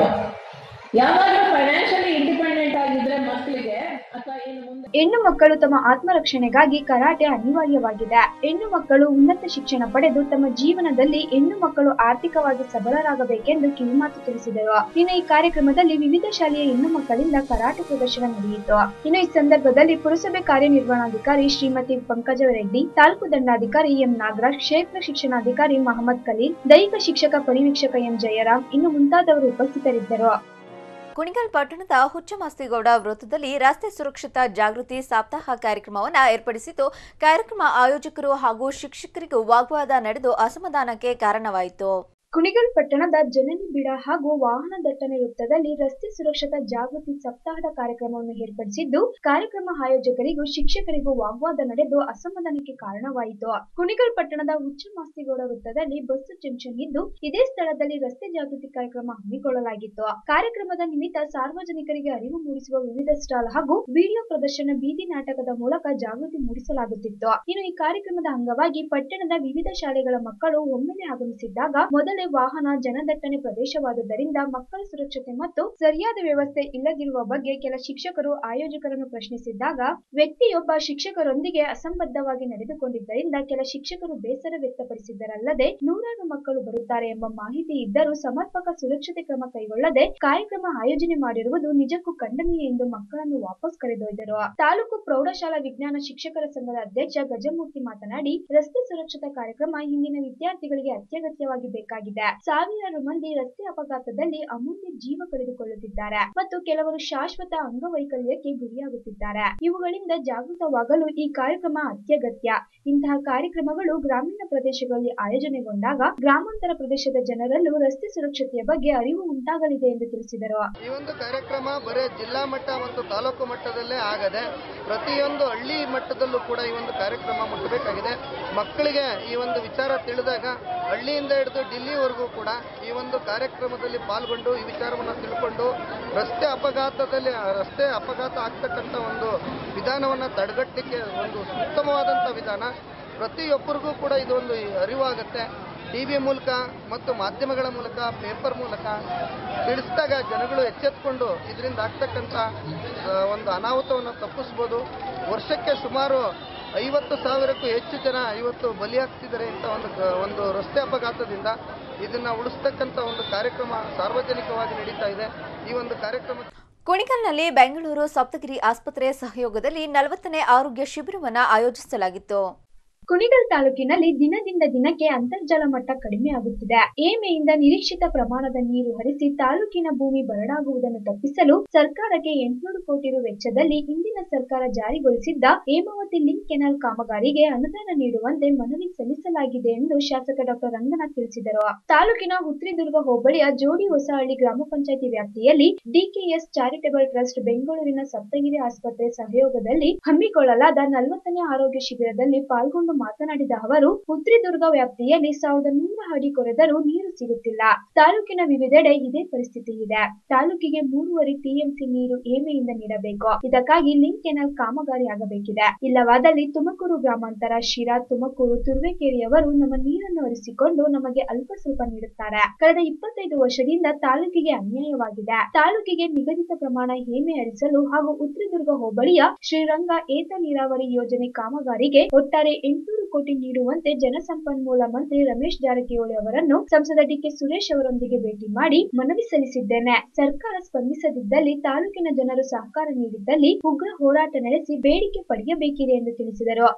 [SPEAKER 15] ಯಾವಾಗಲೂ ಫೈನಾನ್ಷಿಯಲಿ ಇಂಡಿಪೆಂಡೆಂಟ್ ಆಗಿದ್ರೆ ಮಕ್ಕಳಿಗೆ ಅಥವಾ ಏನು ಮುಂದೆ
[SPEAKER 4] ಹೆಣ್ಣು ಮಕ್ಕಳು ತಮ್ಮ ಆತ್ಮರಕ್ಷಣೆಗಾಗಿ ಕರಾಟೆ ಅನಿವಾರ್ಯವಾಗಿದೆ ಹೆಣ್ಣು ಮಕ್ಕಳು ಉನ್ನತ ಶಿಕ್ಷಣ ಪಡೆದು ತಮ್ಮ ಜೀವನದಲ್ಲಿ ಹೆಣ್ಣು ಮಕ್ಕಳು ಆರ್ಥಿಕವಾಗಿ ಸಬಲರಾಗಬೇಕೆಂದು ಕಿವಿಮಾತು ತಿಳಿಸಿದರು ಇನ್ನು ಈ ಕಾರ್ಯಕ್ರಮದಲ್ಲಿ ವಿವಿಧ ಶಾಲೆಯ ಹೆಣ್ಣು ಮಕ್ಕಳಿಂದ ಕರಾಟೆ ಪ್ರದರ್ಶನ ನಡೆಯಿತು ಇನ್ನು ಈ ಸಂದರ್ಭದಲ್ಲಿ ಪುರಸಭೆ ಕಾರ್ಯನಿರ್ವಹಣಾಧಿಕಾರಿ ಶ್ರೀಮತಿ ಪಂಕಜ ರೆಡ್ಡಿ ತಾಲೂಕು ದಂಡಾಧಿಕಾರಿ ಎಂ ನಾಗರಾಜ್ ಕ್ಷೇತ್ರ ಶಿಕ್ಷಣಾಧಿಕಾರಿ ಮಹಮ್ಮದ್ ಖಲೀಲ್ ದೈಹಿಕ ಶಿಕ್ಷಕ ಪರಿವೀಕ್ಷಕ ಎಂ ಜಯರಾಮ್ ಇನ್ನು ಮುಂತಾದವರು ಉಪಸ್ಥಿತರಿದ್ದರು
[SPEAKER 1] ಕುಣಿಗಲ್ ಪಟ್ಟಣದ ಹುಚ್ಚಮಾಸ್ತಿಗೌಡ ವೃತ್ತದಲ್ಲಿ ರಸ್ತೆ ಸುರಕ್ಷತಾ ಜಾಗೃತಿ ಸಪ್ತಾಹ ಕಾರ್ಯಕ್ರಮವನ್ನು ಏರ್ಪಡಿಸಿದ್ದು ಕಾರ್ಯಕ್ರಮ ಆಯೋಜಕರು ಹಾಗೂ ಶಿಕ್ಷಕರಿಗೂ ವಾಗ್ವಾದ ನಡೆದು ಅಸಮಾಧಾನಕ್ಕೆ ಕಾರಣವಾಯಿತು
[SPEAKER 4] ಕುಣಿಗಲ್ ಪಟ್ಟಣದ ಜನನಿ ಬಿಡ ಹಾಗೂ ವಾಹನ ದಟ್ಟಣೆ ವೃತ್ತದಲ್ಲಿ ರಸ್ತೆ ಸುರಕ್ಷತಾ ಜಾಗೃತಿ ಸಪ್ತಾಹದ ಕಾರ್ಯಕ್ರಮವನ್ನು ಏರ್ಪಡಿಸಿದ್ದು ಕಾರ್ಯಕ್ರಮ ಆಯೋಜಕರಿಗೂ ಶಿಕ್ಷಕರಿಗೂ ವಾಗ್ವಾದ ನಡೆದು ಅಸಮಾಧಾನಕ್ಕೆ ಕಾರಣವಾಯಿತು ಕುಣಿಗಲ್ ಪಟ್ಟಣದ ಹುಚ್ಚಮಾಸ್ತಿಗೌಡ ವೃತ್ತದಲ್ಲಿ ಬಸ್ ಜಂಕ್ಷನ್ ಇದ್ದು ಇದೇ ಸ್ಥಳದಲ್ಲಿ ರಸ್ತೆ ಜಾಗೃತಿ ಕಾರ್ಯಕ್ರಮ ಹಮ್ಮಿಕೊಳ್ಳಲಾಗಿತ್ತು ಕಾರ್ಯಕ್ರಮದ ನಿಮಿತ್ತ ಸಾರ್ವಜನಿಕರಿಗೆ ಅರಿವು ಮೂಡಿಸುವ ವಿವಿಧ ಸ್ಟಾಲ್ ಹಾಗೂ ವಿಡಿಯೋ ಪ್ರದರ್ಶನ ಬೀದಿ ನಾಟಕದ ಮೂಲಕ ಜಾಗೃತಿ ಮೂಡಿಸಲಾಗುತ್ತಿತ್ತು ಇನ್ನು ಈ ಕಾರ್ಯಕ್ರಮದ ಅಂಗವಾಗಿ ಪಟ್ಟಣದ ವಿವಿಧ ಶಾಲೆಗಳ ಮಕ್ಕಳು ಒಮ್ಮೆಲೆ ಆಗಮಿಸಿದ್ದಾಗ ಮೊದಲೇ ವಾಹನ ಜನದಟ್ಟಣೆ ಪ್ರದೇಶವಾದುದರಿಂದ ಮಕ್ಕಳ ಸುರಕ್ಷತೆ ಮತ್ತು ಸರಿಯಾದ ವ್ಯವಸ್ಥೆ ಇಲ್ಲದಿರುವ ಬಗ್ಗೆ ಕೆಲ ಶಿಕ್ಷಕರು ಆಯೋಜಕರನ್ನು ಪ್ರಶ್ನಿಸಿದ್ದಾಗ ವ್ಯಕ್ತಿಯೊಬ್ಬ ಶಿಕ್ಷಕರೊಂದಿಗೆ ಅಸಂಬದ್ಧವಾಗಿ ನಡೆದುಕೊಂಡಿದ್ದರಿಂದ ಕೆಲ ಶಿಕ್ಷಕರು ಬೇಸರ ವ್ಯಕ್ತಪಡಿಸಿದ್ದರಲ್ಲದೆ ನೂರಾರು ಮಕ್ಕಳು ಬರುತ್ತಾರೆ ಎಂಬ ಮಾಹಿತಿ ಇದ್ದರೂ ಸಮರ್ಪಕ ಸುರಕ್ಷತೆ ಕ್ರಮ ಕೈಗೊಳ್ಳದೆ ಕಾರ್ಯಕ್ರಮ ಆಯೋಜನೆ ಮಾಡಿರುವುದು ನಿಜಕ್ಕೂ ಖಂಡನೀಯ ಎಂದು ಮಕ್ಕಳನ್ನು ವಾಪಸ್ ಕರೆದೊಯ್ದರು ತಾಲೂಕು ಪ್ರೌಢಶಾಲಾ ವಿಜ್ಞಾನ ಶಿಕ್ಷಕರ ಸಂಘದ ಅಧ್ಯಕ್ಷ ಗಜಮೂರ್ತಿ ಮಾತನಾಡಿ ರಸ್ತೆ ಸುರಕ್ಷತಾ ಕಾರ್ಯಕ್ರಮ ಇಂದಿನ ವಿದ್ಯಾರ್ಥಿಗಳಿಗೆ ಅತ್ಯಗತ್ಯವಾಗಿ ಬೇಕಾಗಿದೆ ಸಾವಿರಾರು ಮಂದಿ ರಸ್ತೆ ಅಪಘಾತದಲ್ಲಿ ಅಮೂಲ್ಯ ಜೀವ ಕಳೆದುಕೊಳ್ಳುತ್ತಿದ್ದಾರೆ ಮತ್ತು ಕೆಲವರು ಶಾಶ್ವತ ಅಂಗವೈಕಲ್ಯಕ್ಕೆ ಗುರಿಯಾಗುತ್ತಿದ್ದಾರೆ ಇವುಗಳಿಂದ ಜಾಗೃತವಾಗಲು ಈ ಕಾರ್ಯಕ್ರಮ ಅತ್ಯಗತ್ಯ ಇಂತಹ ಕಾರ್ಯಕ್ರಮಗಳು ಗ್ರಾಮೀಣ ಪ್ರದೇಶಗಳಲ್ಲಿ ಆಯೋಜನೆಗೊಂಡಾಗ ಗ್ರಾಮಾಂತರ ಪ್ರದೇಶದ ಜನರಲ್ಲೂ ರಸ್ತೆ ಸುರಕ್ಷತೆಯ ಬಗ್ಗೆ ಅರಿವು ಉಂಟಾಗಲಿದೆ ಎಂದು ತಿಳಿಸಿದರು
[SPEAKER 16] ಈ ಒಂದು ಕಾರ್ಯಕ್ರಮ ಬರೀ ಜಿಲ್ಲಾ ಮಟ್ಟ ಮತ್ತು ತಾಲೂಕು ಮಟ್ಟದಲ್ಲೇ ಆಗದೆ ಪ್ರತಿಯೊಂದು ಹಳ್ಳಿ ಮಟ್ಟದಲ್ಲೂ ಕೂಡ ಈ ಒಂದು ಕಾರ್ಯಕ್ರಮ ಮುಟ್ಟಬೇಕಾಗಿದೆ ಮಕ್ಕಳಿಗೆ ಈ ಒಂದು ವಿಚಾರ ತಿಳಿದಾಗ ಹಳ್ಳಿಯಿಂದ ಹಿಡಿದು ಡಿಲ್ಲಿವರೆಗೂ ಕೂಡ ಈ ಒಂದು ಕಾರ್ಯಕ್ರಮದಲ್ಲಿ ಪಾಲ್ಗೊಂಡು ಈ ವಿಚಾರವನ್ನು ತಿಳ್ಕೊಂಡು ರಸ್ತೆ ಅಪಘಾತದಲ್ಲಿ ರಸ್ತೆ ಅಪಘಾತ ಆಗ್ತಕ್ಕಂಥ ಒಂದು ವಿಧಾನವನ್ನು ತಡೆಗಟ್ಟಲಿಕ್ಕೆ ಒಂದು ಉತ್ತಮವಾದಂಥ ವಿಧಾನ ಪ್ರತಿಯೊಬ್ಬರಿಗೂ ಕೂಡ ಇದೊಂದು ಅರಿವಾಗುತ್ತೆ ಟಿ ವಿ ಮೂಲಕ ಮತ್ತು ಮಾಧ್ಯಮಗಳ ಮೂಲಕ ಪೇಪರ್ ಮೂಲಕ ತಿಳಿಸಿದಾಗ ಜನಗಳು ಎಚ್ಚೆತ್ಕೊಂಡು ಇದರಿಂದ ಆಗ್ತಕ್ಕಂಥ ಆ, ಒಂದು ಅನಾಹುತವನ್ನು ತಪ್ಪಿಸ್ಬೋದು ವರ್ಷಕ್ಕೆ ಸುಮಾರು ಐವತ್ತು ಸಾವಿರಕ್ಕೂ ಹೆಚ್ಚು ಜನ ಇವತ್ತು ಬಲಿಯಾಗ್ತಿದ್ದಾರೆ ಇಂಥ ಒಂದು ಕ- ಒಂದು ರಸ್ತೆ ಅಪಘಾತದಿಂದ ಇದನ್ನ ಉಳಿಸ್ತಕ್ಕಂಥ ಒಂದು ಕಾರ್ಯಕ್ರಮ ಸಾರ್ವಜನಿಕವಾಗಿ ನಡೀತಾ ಇದೆ ಈ ಒಂದು ಕಾರ್ಯಕ್ರಮ
[SPEAKER 1] ಕುಣಿಗಲ್ನಲ್ಲಿ ಬೆಂಗಳೂರು ಸಪ್ತಗಿರಿ ಆಸ್ಪತ್ರೆ ಸಹಯೋಗದಲ್ಲಿ ನಲವತ್ತನೇ ಆರೋಗ್ಯ ಶಿಬಿರವನ್ನು ಆಯೋಜಿಸಲಾಗಿತ್ತು
[SPEAKER 4] ಕುಣಿಗಲ್ ತಾಲೂಕಿನಲ್ಲಿ ದಿನದಿಂದ ದಿನಕ್ಕೆ ಅಂತರ್ಜಲ ಮಟ್ಟ ಕಡಿಮೆಯಾಗುತ್ತಿದೆ ಏಮೆಯಿಂದ ನಿರೀಕ್ಷಿತ ಪ್ರಮಾಣದ ನೀರು ಹರಿಸಿ ತಾಲೂಕಿನ ಭೂಮಿ ಬರಡಾಗುವುದನ್ನು ತಪ್ಪಿಸಲು ಸರ್ಕಾರಕ್ಕೆ ಎಂಟುನೂರು ಕೋಟಿ ರು ವೆಚ್ಚದಲ್ಲಿ ಇಂದಿನ ಸರ್ಕಾರ ಜಾರಿಗೊಳಿಸಿದ್ದ ಹೇಮಾವತಿ ಲಿಂಕ್ ಕೆನಾಲ್ ಕಾಮಗಾರಿಗೆ ಅನುದಾನ ನೀಡುವಂತೆ ಮನವಿ ಸಲ್ಲಿಸಲಾಗಿದೆ ಎಂದು ಶಾಸಕ ಡಾಕ್ಟರ್ ರಂಗನಾಥ್ ತಿಳಿಸಿದರು ತಾಲೂಕಿನ ಹುತ್ರಿದುರ್ಗ ಹೋಬಳಿಯ ಜೋಡಿ ಹೊಸಹಳ್ಳಿ ಗ್ರಾಮ ಪಂಚಾಯಿತಿ ವ್ಯಾಪ್ತಿಯಲ್ಲಿ ಡಿಕೆಎಸ್ ಚಾರಿಟೇಬಲ್ ಟ್ರಸ್ಟ್ ಬೆಂಗಳೂರಿನ ಸಪ್ತಗಿರಿ ಆಸ್ಪತ್ರೆ ಸಹಯೋಗದಲ್ಲಿ ಹಮ್ಮಿಕೊಳ್ಳಲಾದ ನಲವತ್ತನೇ ಆರೋಗ್ಯ ಶಿಬಿರದಲ್ಲಿ ಪಾಲ್ಗೊಂಡು ಮಾತನಾಡಿದ ಅವರು ಹುತ್ರಿದುರ್ಗ ವ್ಯಾಪ್ತಿಯಲ್ಲಿ ಸಾವಿರದ ನೂರ ಅಡಿ ಕೊರೆದರೂ ನೀರು ಸಿಗುತ್ತಿಲ್ಲ ತಾಲೂಕಿನ ವಿವಿಧೆಡೆ ಇದೇ ಪರಿಸ್ಥಿತಿ ಇದೆ ತಾಲೂಕಿಗೆ ಮೂರುವರೆ ಟಿಎಂಸಿ ನೀರು ಏಮೆಯಿಂದ ನೀಡಬೇಕು ಇದಕ್ಕಾಗಿ ಲಿಂಕ್ ಕೆನಾಲ್ ಕಾಮಗಾರಿ ಆಗಬೇಕಿದೆ ಇಲ್ಲವಾದಲ್ಲಿ ತುಮಕೂರು ಗ್ರಾಮಾಂತರ ಶಿರಾ ತುಮಕೂರು ತುರುವೇಕೆರೆಯವರು ನಮ್ಮ ನೀರನ್ನು ಹರಿಸಿಕೊಂಡು ನಮಗೆ ಅಲ್ಪ ಸ್ವಲ್ಪ ನೀಡುತ್ತಾರೆ ಕಳೆದ ಇಪ್ಪತ್ತೈದು ವರ್ಷದಿಂದ ತಾಲೂಕಿಗೆ ಅನ್ಯಾಯವಾಗಿದೆ ತಾಲೂಕಿಗೆ ನಿಗದಿತ ಪ್ರಮಾಣ ಹೇಮೆ ಹರಿಸಲು ಹಾಗೂ ಉತ್ತರದುರ್ಗ ಹೋಬಳಿಯ ಶ್ರೀರಂಗ ಏತ ನೀರಾವರಿ ಯೋಜನೆ ಕಾಮಗಾರಿಗೆ ಒಟ್ಟಾರೆ ಎಂಟುನೂರು ಕೋಟಿ ನೀಡುವಂತೆ ಜಲಸಂಪನ್ಮೂಲ ಮಂತ್ರಿ ರಮೇಶ್ ಜಾರಕಿಹೊಳಿ ಅವರನ್ನು ಸಂಸದ ಡಿಕೆ ಸುರೇಶ್ ಅವರೊಂದಿಗೆ ಭೇಟಿ ಮಾಡಿ ಮನವಿ ಸಲ್ಲಿಸಿದ್ದೇನೆ ಸರ್ಕಾರ ಸ್ಪಂದಿಸದಿದ್ದಲ್ಲಿ ತಾಲೂಕಿನ ಜನರು ಸಹಕಾರ ನೀಡಿದ್ದಲ್ಲಿ ಉಗ್ರ ಹೋರಾಟ ನಡೆಸಿ ಬೇಡಿಕೆ ಪಡೆಯಬೇಕಿದೆ ಎಂದು ತಿಳಿಸಿದರು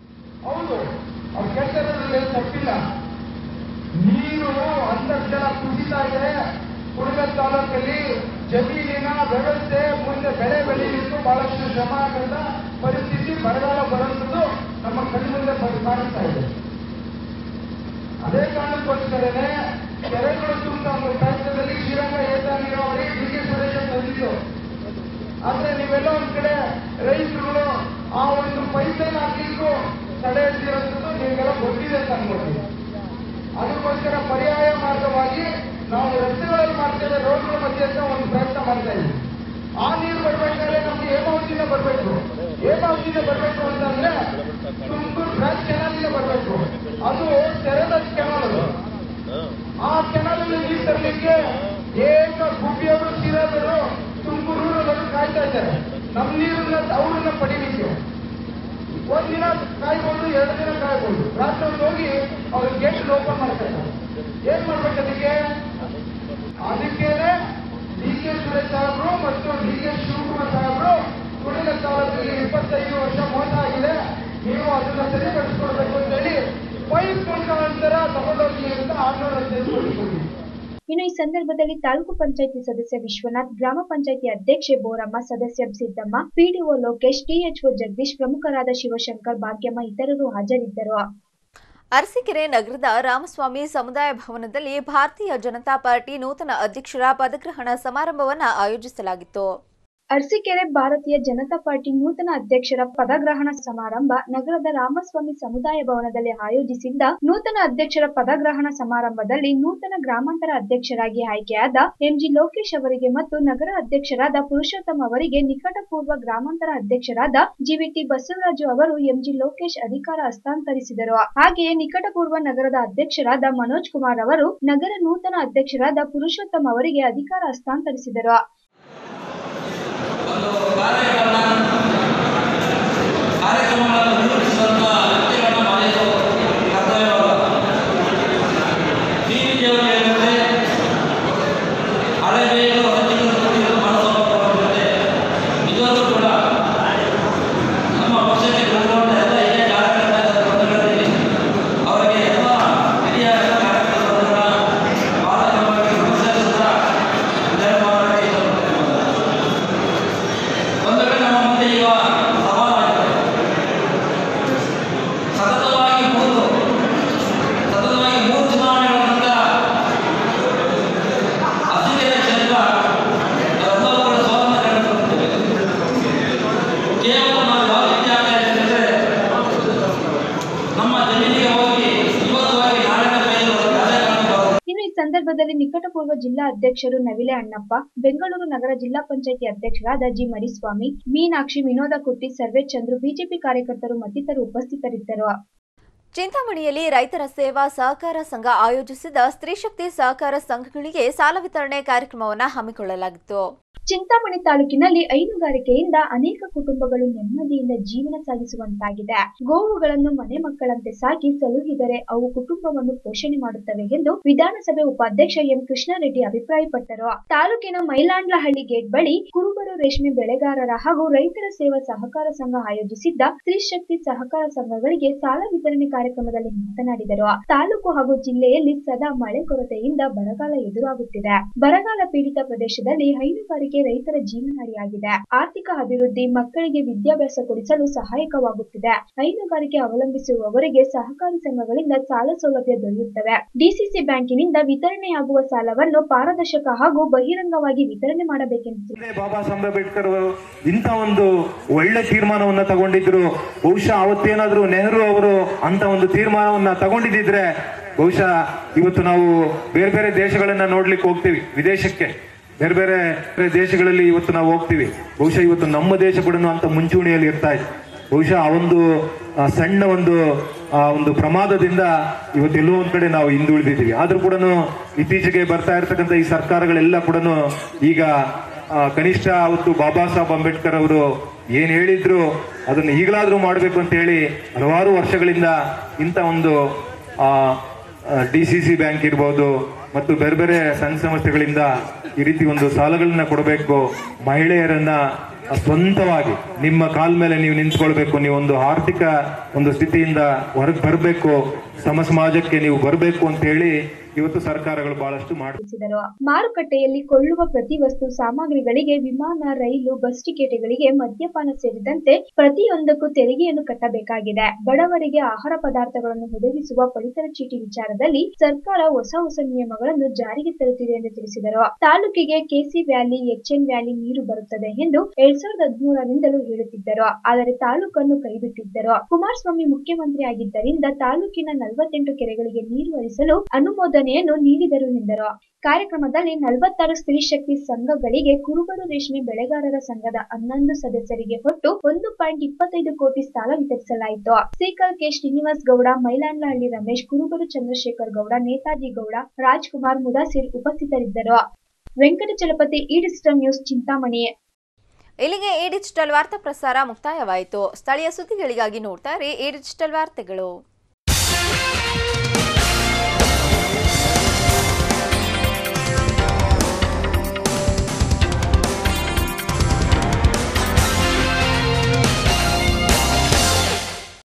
[SPEAKER 9] ಹೌದು ಅವ್ರು ಕೆಟ್ಟದ್ರಲ್ಲಿ ಏನು ತಪ್ಪಿಲ್ಲ ನೀರು ಅಂತರ್ಜಲ ಕುಸಿತಾ ಇದೆ ಕುಡುಗಲ್ ತಾಲೂಕಲ್ಲಿ ಜಮೀನಿನ ವ್ಯವಸ್ಥೆ ಮುಂದೆ ಬೆಳೆ ಬೆಳೆಯಲಿಕ್ಕೂ ಬಹಳಷ್ಟು ಶ್ರಮ ಆಗದ ಪರಿಸ್ಥಿತಿ ಬರಗಾಲ ಬರುವುದು ನಮ್ಮ ಕಣ್ಮುಂದೆ ಬ- ಕಾಣಿಸ್ತಾ ಇದೆ ಅದೇ ಕಾರಣಕ್ಕೋಸ್ಕರನೇ ಕೆರೆಗಳು ತುಂಬ ಒಂದು ಪ್ರಯತ್ನದಲ್ಲಿ ಶ್ರೀರಂಗ ಏತ ನೀರಾವರಿ ಡಿ ಕೆ ಸುರೇಶ ತಂದಿದ್ದು ಆದ್ರೆ ನೀವೆಲ್ಲ ಒಂದ್ ಕಡೆ ರೈತರುಗಳು ಆ ಒಂದು ಪೈಸೆನ ಹಾಕ್ಲಿಕ್ಕೂ ತಡೆ ಹಿಡಿದಿರೋದು ನಿಮಗೆಲ್ಲ ಗೊತ್ತಿದೆ ಅಂತ ಅನ್ಕೊಳ್ತೀವಿ ಅದಕ್ಕೋಸ್ಕರ ಪರ್ಯಾಯ ಮಾರ್ಗವಾಗಿ ನಾವು ರಸ್ತೆಗಳಲ್ಲಿ ಮಾಡ್ತೇವೆ ರೋಡ್ಗಳ ಮಧ್ಯೆ ಅಂತ ಒಂದು ಪ್ರಯತ್ನ ಮಾಡ್ತಾ ಇದ್ದೀವಿ ಆ ನೀರು ಬರ್ಬೇಕಾದ್ರೆ ನಮ್ಗೆ ಹೇಮ ಹೇಮಾವತಿಯಿಂದ ಬರಬೇಕು ಹೇಮಾವತಿಯಿಂದ ಬರಬೇಕು ಅಂತಂದ್ರೆ ತುಮಕೂರು ಬ್ರಾಂಚ್ ಕೆನಾಲಿಂದ ಬರಬೇಕು ಅದು ತೆರೆದ ಕೆನಾಲ್ ಅದು ಆ ಕೆನಾಲ್ ನೀರು ತರಲಿಕ್ಕೆ ಏಕ ಗುಬ್ಬಿಯವರು ಸೀರಾದರು ತುಮಕೂರು ಊರವರು ಕಾಯ್ತಾ ಇದ್ದಾರೆ ನಮ್ಮ ನೀರನ್ನ ಅವ್ರನ್ನ ಪಡಿಲಿಕ್ಕೆ ಒಂದಿನ ಕಾಯ್ಬೋದು ಎರಡು ದಿನ ಕಾಯ್ಬೋದು ರಾತ್ರಿ ಹೊತ್ತು ಹೋಗಿ ಅವ್ರ ಗೇಟ್ ಓಪನ್ ಮಾಡ್ತಾರೆ ಏನ್ ಮಾಡ್ಬೇಕು ಅದಕ್ಕೆ ಅದಕ್ಕೇನೆ ಡಿ ಕೆ ಸುರೇಶ್ ಸಾಹೇಬ್ರು ಮತ್ತು ಡಿ ಕೆ ಶಿವಕುಮಾರ್ ಸಾಹೇಬ್ರು ಕುಡಿದ ತಾಲೂಕಿಗೆ ಇಪ್ಪತ್ತೈದು ವರ್ಷ ಮೋಸ ಆಗಿದೆ ನೀವು ಅದನ್ನ ಸರಿಪಡಿಸ್ಕೊಡ್ಬೇಕು ಅಂತ ಹೇಳಿ ಪೈಪ್ ಮುಖಾಂತರ ತಗೊಂಡೋಗಿ ಅಂತ ಆರ್ನೂರ ಸೇರಿಸ್ಕೊಳ್ತೀವಿ
[SPEAKER 4] ಇನ್ನು ಈ ಸಂದರ್ಭದಲ್ಲಿ ತಾಲೂಕು ಪಂಚಾಯತಿ ಸದಸ್ಯ ವಿಶ್ವನಾಥ್ ಗ್ರಾಮ ಪಂಚಾಯತಿ ಅಧ್ಯಕ್ಷೆ ಬೋರಮ್ಮ ಸದಸ್ಯ ಸಿದ್ದಮ್ಮ ಪಿಡಿಒ ಲೋಕೇಶ್ ಟಿಎಚ್ಒ ಜಗದೀಶ್ ಪ್ರಮುಖರಾದ ಶಿವಶಂಕರ್ ಭಾಗ್ಯಮ್ಮ ಇತರರು ಹಾಜರಿದ್ದರು
[SPEAKER 1] ಅರಸೀಕೆರೆ ನಗರದ ರಾಮಸ್ವಾಮಿ ಸಮುದಾಯ ಭವನದಲ್ಲಿ ಭಾರತೀಯ ಜನತಾ ಪಾರ್ಟಿ ನೂತನ ಅಧ್ಯಕ್ಷರ ಪದಗ್ರಹಣ ಸಮಾರಂಭವನ್ನು ಆಯೋಜಿಸಲಾಗಿತ್ತು
[SPEAKER 4] ಅರಸೀಕೆರೆ ಭಾರತೀಯ ಜನತಾ ಪಾರ್ಟಿ ನೂತನ ಅಧ್ಯಕ್ಷರ ಪದಗ್ರಹಣ ಸಮಾರಂಭ ನಗರದ ರಾಮಸ್ವಾಮಿ ಸಮುದಾಯ ಭವನದಲ್ಲಿ ಆಯೋಜಿಸಿದ್ದ ನೂತನ ಅಧ್ಯಕ್ಷರ ಪದಗ್ರಹಣ ಸಮಾರಂಭದಲ್ಲಿ ನೂತನ ಗ್ರಾಮಾಂತರ ಅಧ್ಯಕ್ಷರಾಗಿ ಆಯ್ಕೆಯಾದ ಎಂಜಿ ಲೋಕೇಶ್ ಅವರಿಗೆ ಮತ್ತು ನಗರ ಅಧ್ಯಕ್ಷರಾದ ಪುರುಷೋತ್ತಮ್ ಅವರಿಗೆ ನಿಕಟಪೂರ್ವ ಗ್ರಾಮಾಂತರ ಅಧ್ಯಕ್ಷರಾದ ಜಿವಿಟಿ ಬಸವರಾಜು ಅವರು ಎಂಜಿ ಲೋಕೇಶ್ ಅಧಿಕಾರ ಹಸ್ತಾಂತರಿಸಿದರು ಹಾಗೆಯೇ ನಿಕಟಪೂರ್ವ ನಗರದ ಅಧ್ಯಕ್ಷರಾದ ಮನೋಜ್ ಕುಮಾರ್ ಅವರು ನಗರ ನೂತನ ಅಧ್ಯಕ್ಷರಾದ ಪುರುಷೋತ್ತಮ್ ಅವರಿಗೆ ಅಧಿಕಾರ ಹಸ್ತಾಂತರಿಸಿದರು
[SPEAKER 17] ಕಾರ್ಯಕ್ರಮಗಳನ್ನು ನಿರ್ವಹಿಸುವಂತ ವ್ಯಕ್ತಿಗಳನ್ನ ಮಾಡಿದ್ದು ಕರ್ತವ್ಯವಾದ ಈ ರೀತಿಯಾಗಿ ಹೇಳಿದ್ರೆ ಹಳೆ ಬೇರು ಹತ್ತಿಗಳು ಮಾಡಿಸೋಕೆ ನಿಜವಾಗ್ಲೂ ಕೂಡ ನಮ್ಮ ಪಕ್ಷಕ್ಕೆ ಬಂದಿರುವಂತ ಎಲ್ಲ ಹಿರಿಯ ಕಾರ್ಯಕರ್ತರಲ್ಲಿ ಅವರಿಗೆ ಎಲ್ಲ ಹಿರಿಯ ಕಾರ್ಯಕರ್ತರುಗಳ ಬಾಲಕವಾಗಿ ಪ್ರೋತ್ಸಾಹಿಸಿದ ಧನ್ಯವಾದಗಳು ಒಂದು ವೇಳೆ ನಮ್ಮ ಮುಂದೆ ಈಗ ಸವಾಲಾಗಿದೆ ಸತತವಾಗಿ ಮೂರು ಸತತವಾಗಿ ಮೂರು ಚುನಾವಣೆಗಳ ನಂತರ ಅರಸೀಕೆರೆ ಕ್ಷೇತ್ರ ಎಲ್ಲರೂ ಕೂಡ ಸೋಲನ್ನು ಕಂಡುಕೊಂಡಿದ್ದೇವೆ ಕೇವಲ ನಾವು ಯಾವ ರೀತಿ ಆಗ್ತಾ ಇದೆ ಅಂದರೆ ನಮ್ಮ ಜಮೀನಿಗೆ ಹೋಗಿ ಇವತ್ತು ಹೋಗಿ ನಾಳಿನ ಮೇಲೆ ಕಾರ್ಯಕ್ರಮ
[SPEAKER 4] ಇನ್ನು ಈ ಸಂದರ್ಭದಲ್ಲಿ ನಿಕಟಪೂರ್ವ ಜಿಲ್ಲಾ ಅಧ್ಯಕ್ಷರು ನವಿಲೆ ಅಣ್ಣಪ್ಪ ಬೆಂಗಳೂರು ನಗರ ಜಿಲ್ಲಾ ಪಂಚಾಯತಿ ಅಧ್ಯಕ್ಷರಾದ ಜಿ ಮರಿಸ್ವಾಮಿ ಮೀನಾಕ್ಷಿ ವಿನೋದ ಕುಟ್ಟಿ ಸರ್ವೆ ಚಂದ್ರು ಬಿಜೆಪಿ ಕಾರ್ಯಕರ್ತರು ಮತ್ತಿತರರು ಉಪಸ್ಥಿತರಿದ್ದರು
[SPEAKER 1] ಚಿಂತಾಮಣಿಯಲ್ಲಿ ರೈತರ ಸೇವಾ ಸಹಕಾರ ಸಂಘ ಆಯೋಜಿಸಿದ ಸ್ತ್ರೀಶಕ್ತಿ ಸಹಕಾರ ಸಂಘಗಳಿಗೆ ಸಾಲ ವಿತರಣೆ ಕಾರ್ಯಕ್ರಮವನ್ನು ಹಮ್ಮಿಕೊಳ್ಳಲಾಗಿತ್ತು
[SPEAKER 4] ಚಿಂತಾಮಣಿ ತಾಲೂಕಿನಲ್ಲಿ ಹೈನುಗಾರಿಕೆಯಿಂದ ಅನೇಕ ಕುಟುಂಬಗಳು ನೆಮ್ಮದಿಯಿಂದ ಜೀವನ ಸಾಗಿಸುವಂತಾಗಿದೆ ಗೋವುಗಳನ್ನು ಮನೆ ಮಕ್ಕಳಂತೆ ಸಾಕಿ ಸಲುಹಿದರೆ ಅವು ಕುಟುಂಬವನ್ನು ಪೋಷಣೆ ಮಾಡುತ್ತವೆ ಎಂದು ವಿಧಾನಸಭೆ ಉಪಾಧ್ಯಕ್ಷ ಎಂ ಕೃಷ್ಣಾರೆಡ್ಡಿ ಅಭಿಪ್ರಾಯಪಟ್ಟರು ತಾಲೂಕಿನ ಮೈಲಾಂಡ್ಲಹಳ್ಳಿ ಗೇಟ್ ಬಳಿ ಕುರುಬರು ರೇಷ್ಮೆ ಬೆಳೆಗಾರರ ಹಾಗೂ ರೈತರ ಸೇವಾ ಸಹಕಾರ ಸಂಘ ಆಯೋಜಿಸಿದ್ದ ಸ್ತ್ರೀಶಕ್ತಿ ಸಹಕಾರ ಸಂಘಗಳಿಗೆ ಸಾಲ ವಿತರಣೆ ಕಾರ್ಯಕ್ರಮದಲ್ಲಿ ಮಾತನಾಡಿದರು ತಾಲೂಕು ಹಾಗೂ ಜಿಲ್ಲೆಯಲ್ಲಿ ಸದಾ ಮಳೆ ಕೊರತೆಯಿಂದ ಬರಗಾಲ ಎದುರಾಗುತ್ತಿದೆ ಬರಗಾಲ ಪೀಡಿತ ಪ್ರದೇಶದಲ್ಲಿ ಹೈನುಗಾರಿಕೆ ರೈತರ ಜೀವನಾಡಿಯಾಗಿದೆ ಆರ್ಥಿಕ ಅಭಿವೃದ್ಧಿ ಮಕ್ಕಳಿಗೆ ವಿದ್ಯಾಭ್ಯಾಸ ಕೊಡಿಸಲು ಸಹಾಯಕವಾಗುತ್ತಿದೆ ಹೈನುಗಾರಿಕೆ ಅವಲಂಬಿಸಿರುವವರಿಗೆ ಸಹಕಾರಿ ಸಂಘಗಳಿಂದ ಸಾಲ ಸೌಲಭ್ಯ ದೊರೆಯುತ್ತವೆ ಡಿಸಿಸಿ ಬ್ಯಾಂಕಿನಿಂದ ವಿತರಣೆಯಾಗುವ ಸಾಲವನ್ನು ಪಾರದರ್ಶಕ ಹಾಗೂ ಬಹಿರಂಗವಾಗಿ ವಿತರಣೆ ಮಾಡಬೇಕೆಂದು
[SPEAKER 18] ಬಾಬಾ ಸಾಹೇಬ್ ಅಂಬೇಡ್ಕರ್ ಅವರು ಇಂಥ ಒಂದು ಒಳ್ಳೆ ತೀರ್ಮಾನವನ್ನ ತಗೊಂಡಿದ್ರು ಬಹುಶಃ ಅವತ್ತೇನಾದ್ರೂ ನೆಹರು ಅವರು ಅಂತ ಒಂದು ತೀರ್ಮಾನವನ್ನ ತಗೊಂಡಿದ್ದಿದ್ರೆ ಬಹುಶಃ ಇವತ್ತು ನಾವು ಬೇರೆ ಬೇರೆ ದೇಶಗಳನ್ನ ನೋಡ್ಲಿಕ್ಕೆ ಹೋಗ್ತೀವಿ ವಿದೇಶಕ್ಕೆ ಬೇರೆ ಬೇರೆ ಬೇರೆ ದೇಶಗಳಲ್ಲಿ ಇವತ್ತು ನಾವು ಹೋಗ್ತೀವಿ ಬಹುಶಃ ಇವತ್ತು ನಮ್ಮ ದೇಶ ಕೂಡ ಅಂತ ಮುಂಚೂಣಿಯಲ್ಲಿ ಇರ್ತಾ ಇತ್ತು ಬಹುಶಃ ಆ ಒಂದು ಆ ಸಣ್ಣ ಒಂದು ಆ ಒಂದು ಪ್ರಮಾದದಿಂದ ಇವತ್ತು ಎಲ್ಲೋ ಒಂದ್ ಕಡೆ ನಾವು ಹಿಂದುಳಿದಿದ್ದೀವಿ ಆದ್ರೂ ಕೂಡ ಇತ್ತೀಚೆಗೆ ಬರ್ತಾ ಇರ್ತಕ್ಕಂಥ ಈ ಸರ್ಕಾರಗಳೆಲ್ಲ ಕೂಡ ಈಗ ಆ, ಕನಿಷ್ಠ ಅವತ್ತು ಬಾಬಾ ಸಾಹೇಬ್ ಅಂಬೇಡ್ಕರ್ ಅವರು ಏನ್ ಹೇಳಿದ್ರು ಅದನ್ನು ಈಗಲಾದ್ರೂ ಮಾಡಬೇಕು ಅಂತ ಹೇಳಿ ಹಲವಾರು ವರ್ಷಗಳಿಂದ ಇಂಥ ಒಂದು ಡಿ ಸಿ ಸಿ ಬ್ಯಾಂಕ್ ಇರ್ಬೋದು ಮತ್ತು ಬೇರೆ ಬೇರೆ ಸಂಘ ಸಂಸ್ಥೆಗಳಿಂದ ಈ ರೀತಿ ಒಂದು ಸಾಲಗಳನ್ನ ಕೊಡಬೇಕು ಮಹಿಳೆಯರನ್ನ ಸ್ವಂತವಾಗಿ ನಿಮ್ಮ ಕಾಲ್ ಮೇಲೆ ನೀವು ನಿಂತ್ಕೊಳ್ಬೇಕು ನೀವು ಒಂದು ಆರ್ಥಿಕ ಒಂದು ಸ್ಥಿತಿಯಿಂದ ಹೊರಗೆ ಬರಬೇಕು ಸಮ ಸಮಾಜಕ್ಕೆ ನೀವು ಬರಬೇಕು ಅಂತ ಹೇಳಿ ಇವತ್ತು ಸರ್ಕಾರಗಳು ಬಹಳಷ್ಟು ಮಾಡ್ತಾರೆ
[SPEAKER 4] ತಿಳಿಸಿದರು ಮಾರುಕಟ್ಟೆಯಲ್ಲಿ ಕೊಳ್ಳುವ ಪ್ರತಿ ವಸ್ತು ಸಾಮಗ್ರಿಗಳಿಗೆ ವಿಮಾನ ರೈಲು ಬಸ್ ಟಿಕೆಟ್ಗಳಿಗೆ ಮದ್ಯಪಾನ ಸೇರಿದಂತೆ ಪ್ರತಿಯೊಂದಕ್ಕೂ ತೆರಿಗೆಯನ್ನು ಕಟ್ಟಬೇಕಾಗಿದೆ ಬಡವರಿಗೆ ಆಹಾರ ಪದಾರ್ಥಗಳನ್ನು ಒದಗಿಸುವ ಪಡಿತರ ಚೀಟಿ ವಿಚಾರದಲ್ಲಿ ಸರ್ಕಾರ ಹೊಸ ಹೊಸ ನಿಯಮಗಳನ್ನು ಜಾರಿಗೆ ತರುತ್ತಿದೆ ಎಂದು ತಿಳಿಸಿದರು ತಾಲೂಕಿಗೆ ಕೆಸಿ ವ್ಯಾಲಿ ಎಚ್ಎನ್ ವ್ಯಾಲಿ ನೀರು ಬರುತ್ತದೆ ಎಂದು ಎರಡ್ ಸಾವಿರದ ಹದಿಮೂರರಿಂದಲೂ ಹೇಳುತ್ತಿದ್ದರು ಆದರೆ ತಾಲೂಕನ್ನು ಕೈಬಿಟ್ಟಿದ್ದರು ಕುಮಾರಸ್ವಾಮಿ ಮುಖ್ಯಮಂತ್ರಿ ಆಗಿದ್ದರಿಂದ ತಾಲೂಕಿನ ನಲವತ್ತೆಂಟು ಕೆರೆಗಳಿಗೆ ನೀರು ಹರಿಸಲು ಅನುಮೋದನೆ ಚಾಲನೆಯನ್ನು ನೀಡಿದರು ಎಂದರು ಕಾರ್ಯಕ್ರಮದಲ್ಲಿ ನಲವತ್ತಾರು ಸ್ತ್ರೀ ಶಕ್ತಿ ಸಂಘಗಳಿಗೆ ಕುರುಬರು ರೇಷ್ಮೆ ಬೆಳೆಗಾರರ ಸಂಘದ ಹನ್ನೊಂದು ಸದಸ್ಯರಿಗೆ ಒಟ್ಟು ಒಂದು ಪಾಯಿಂಟ್ ಇಪ್ಪತ್ತೈದು ಕೋಟಿ ಸಾಲ ವಿತರಿಸಲಾಯಿತು ಸೀಕಲ್ ಕೆ ಶ್ರೀನಿವಾಸ್ ಗೌಡ ಮೈಲಾಂಡ್ಲಹಳ್ಳಿ ರಮೇಶ್ ಕುರುಬರು ಚಂದ್ರಶೇಖರ್ ಗೌಡ ನೇತಾಜಿ ಗೌಡ ರಾಜ್ಕುಮಾರ್ ಮುದಾಸಿರ್ ಉಪಸ್ಥಿತರಿದ್ದರು ವೆಂಕಟಚಲಪತಿ ಈ ಡಿಜಿಟಲ್ ನ್ಯೂಸ್ ಚಿಂತಾಮಣಿ
[SPEAKER 1] ಇಲ್ಲಿಗೆ ಈ ಡಿಜಿಟಲ್ ವಾರ್ತಾ ಪ್ರಸಾರ ಮುಕ್ತಾಯವಾಯಿತು ಸ್ಥಳೀಯ ಸುದ್ದಿಗಳಿಗಾಗಿ ನೋಡ್ತಾರೆ ಈ ಡಿಜಿಟಲ್ ವಾರ್ತೆಗಳು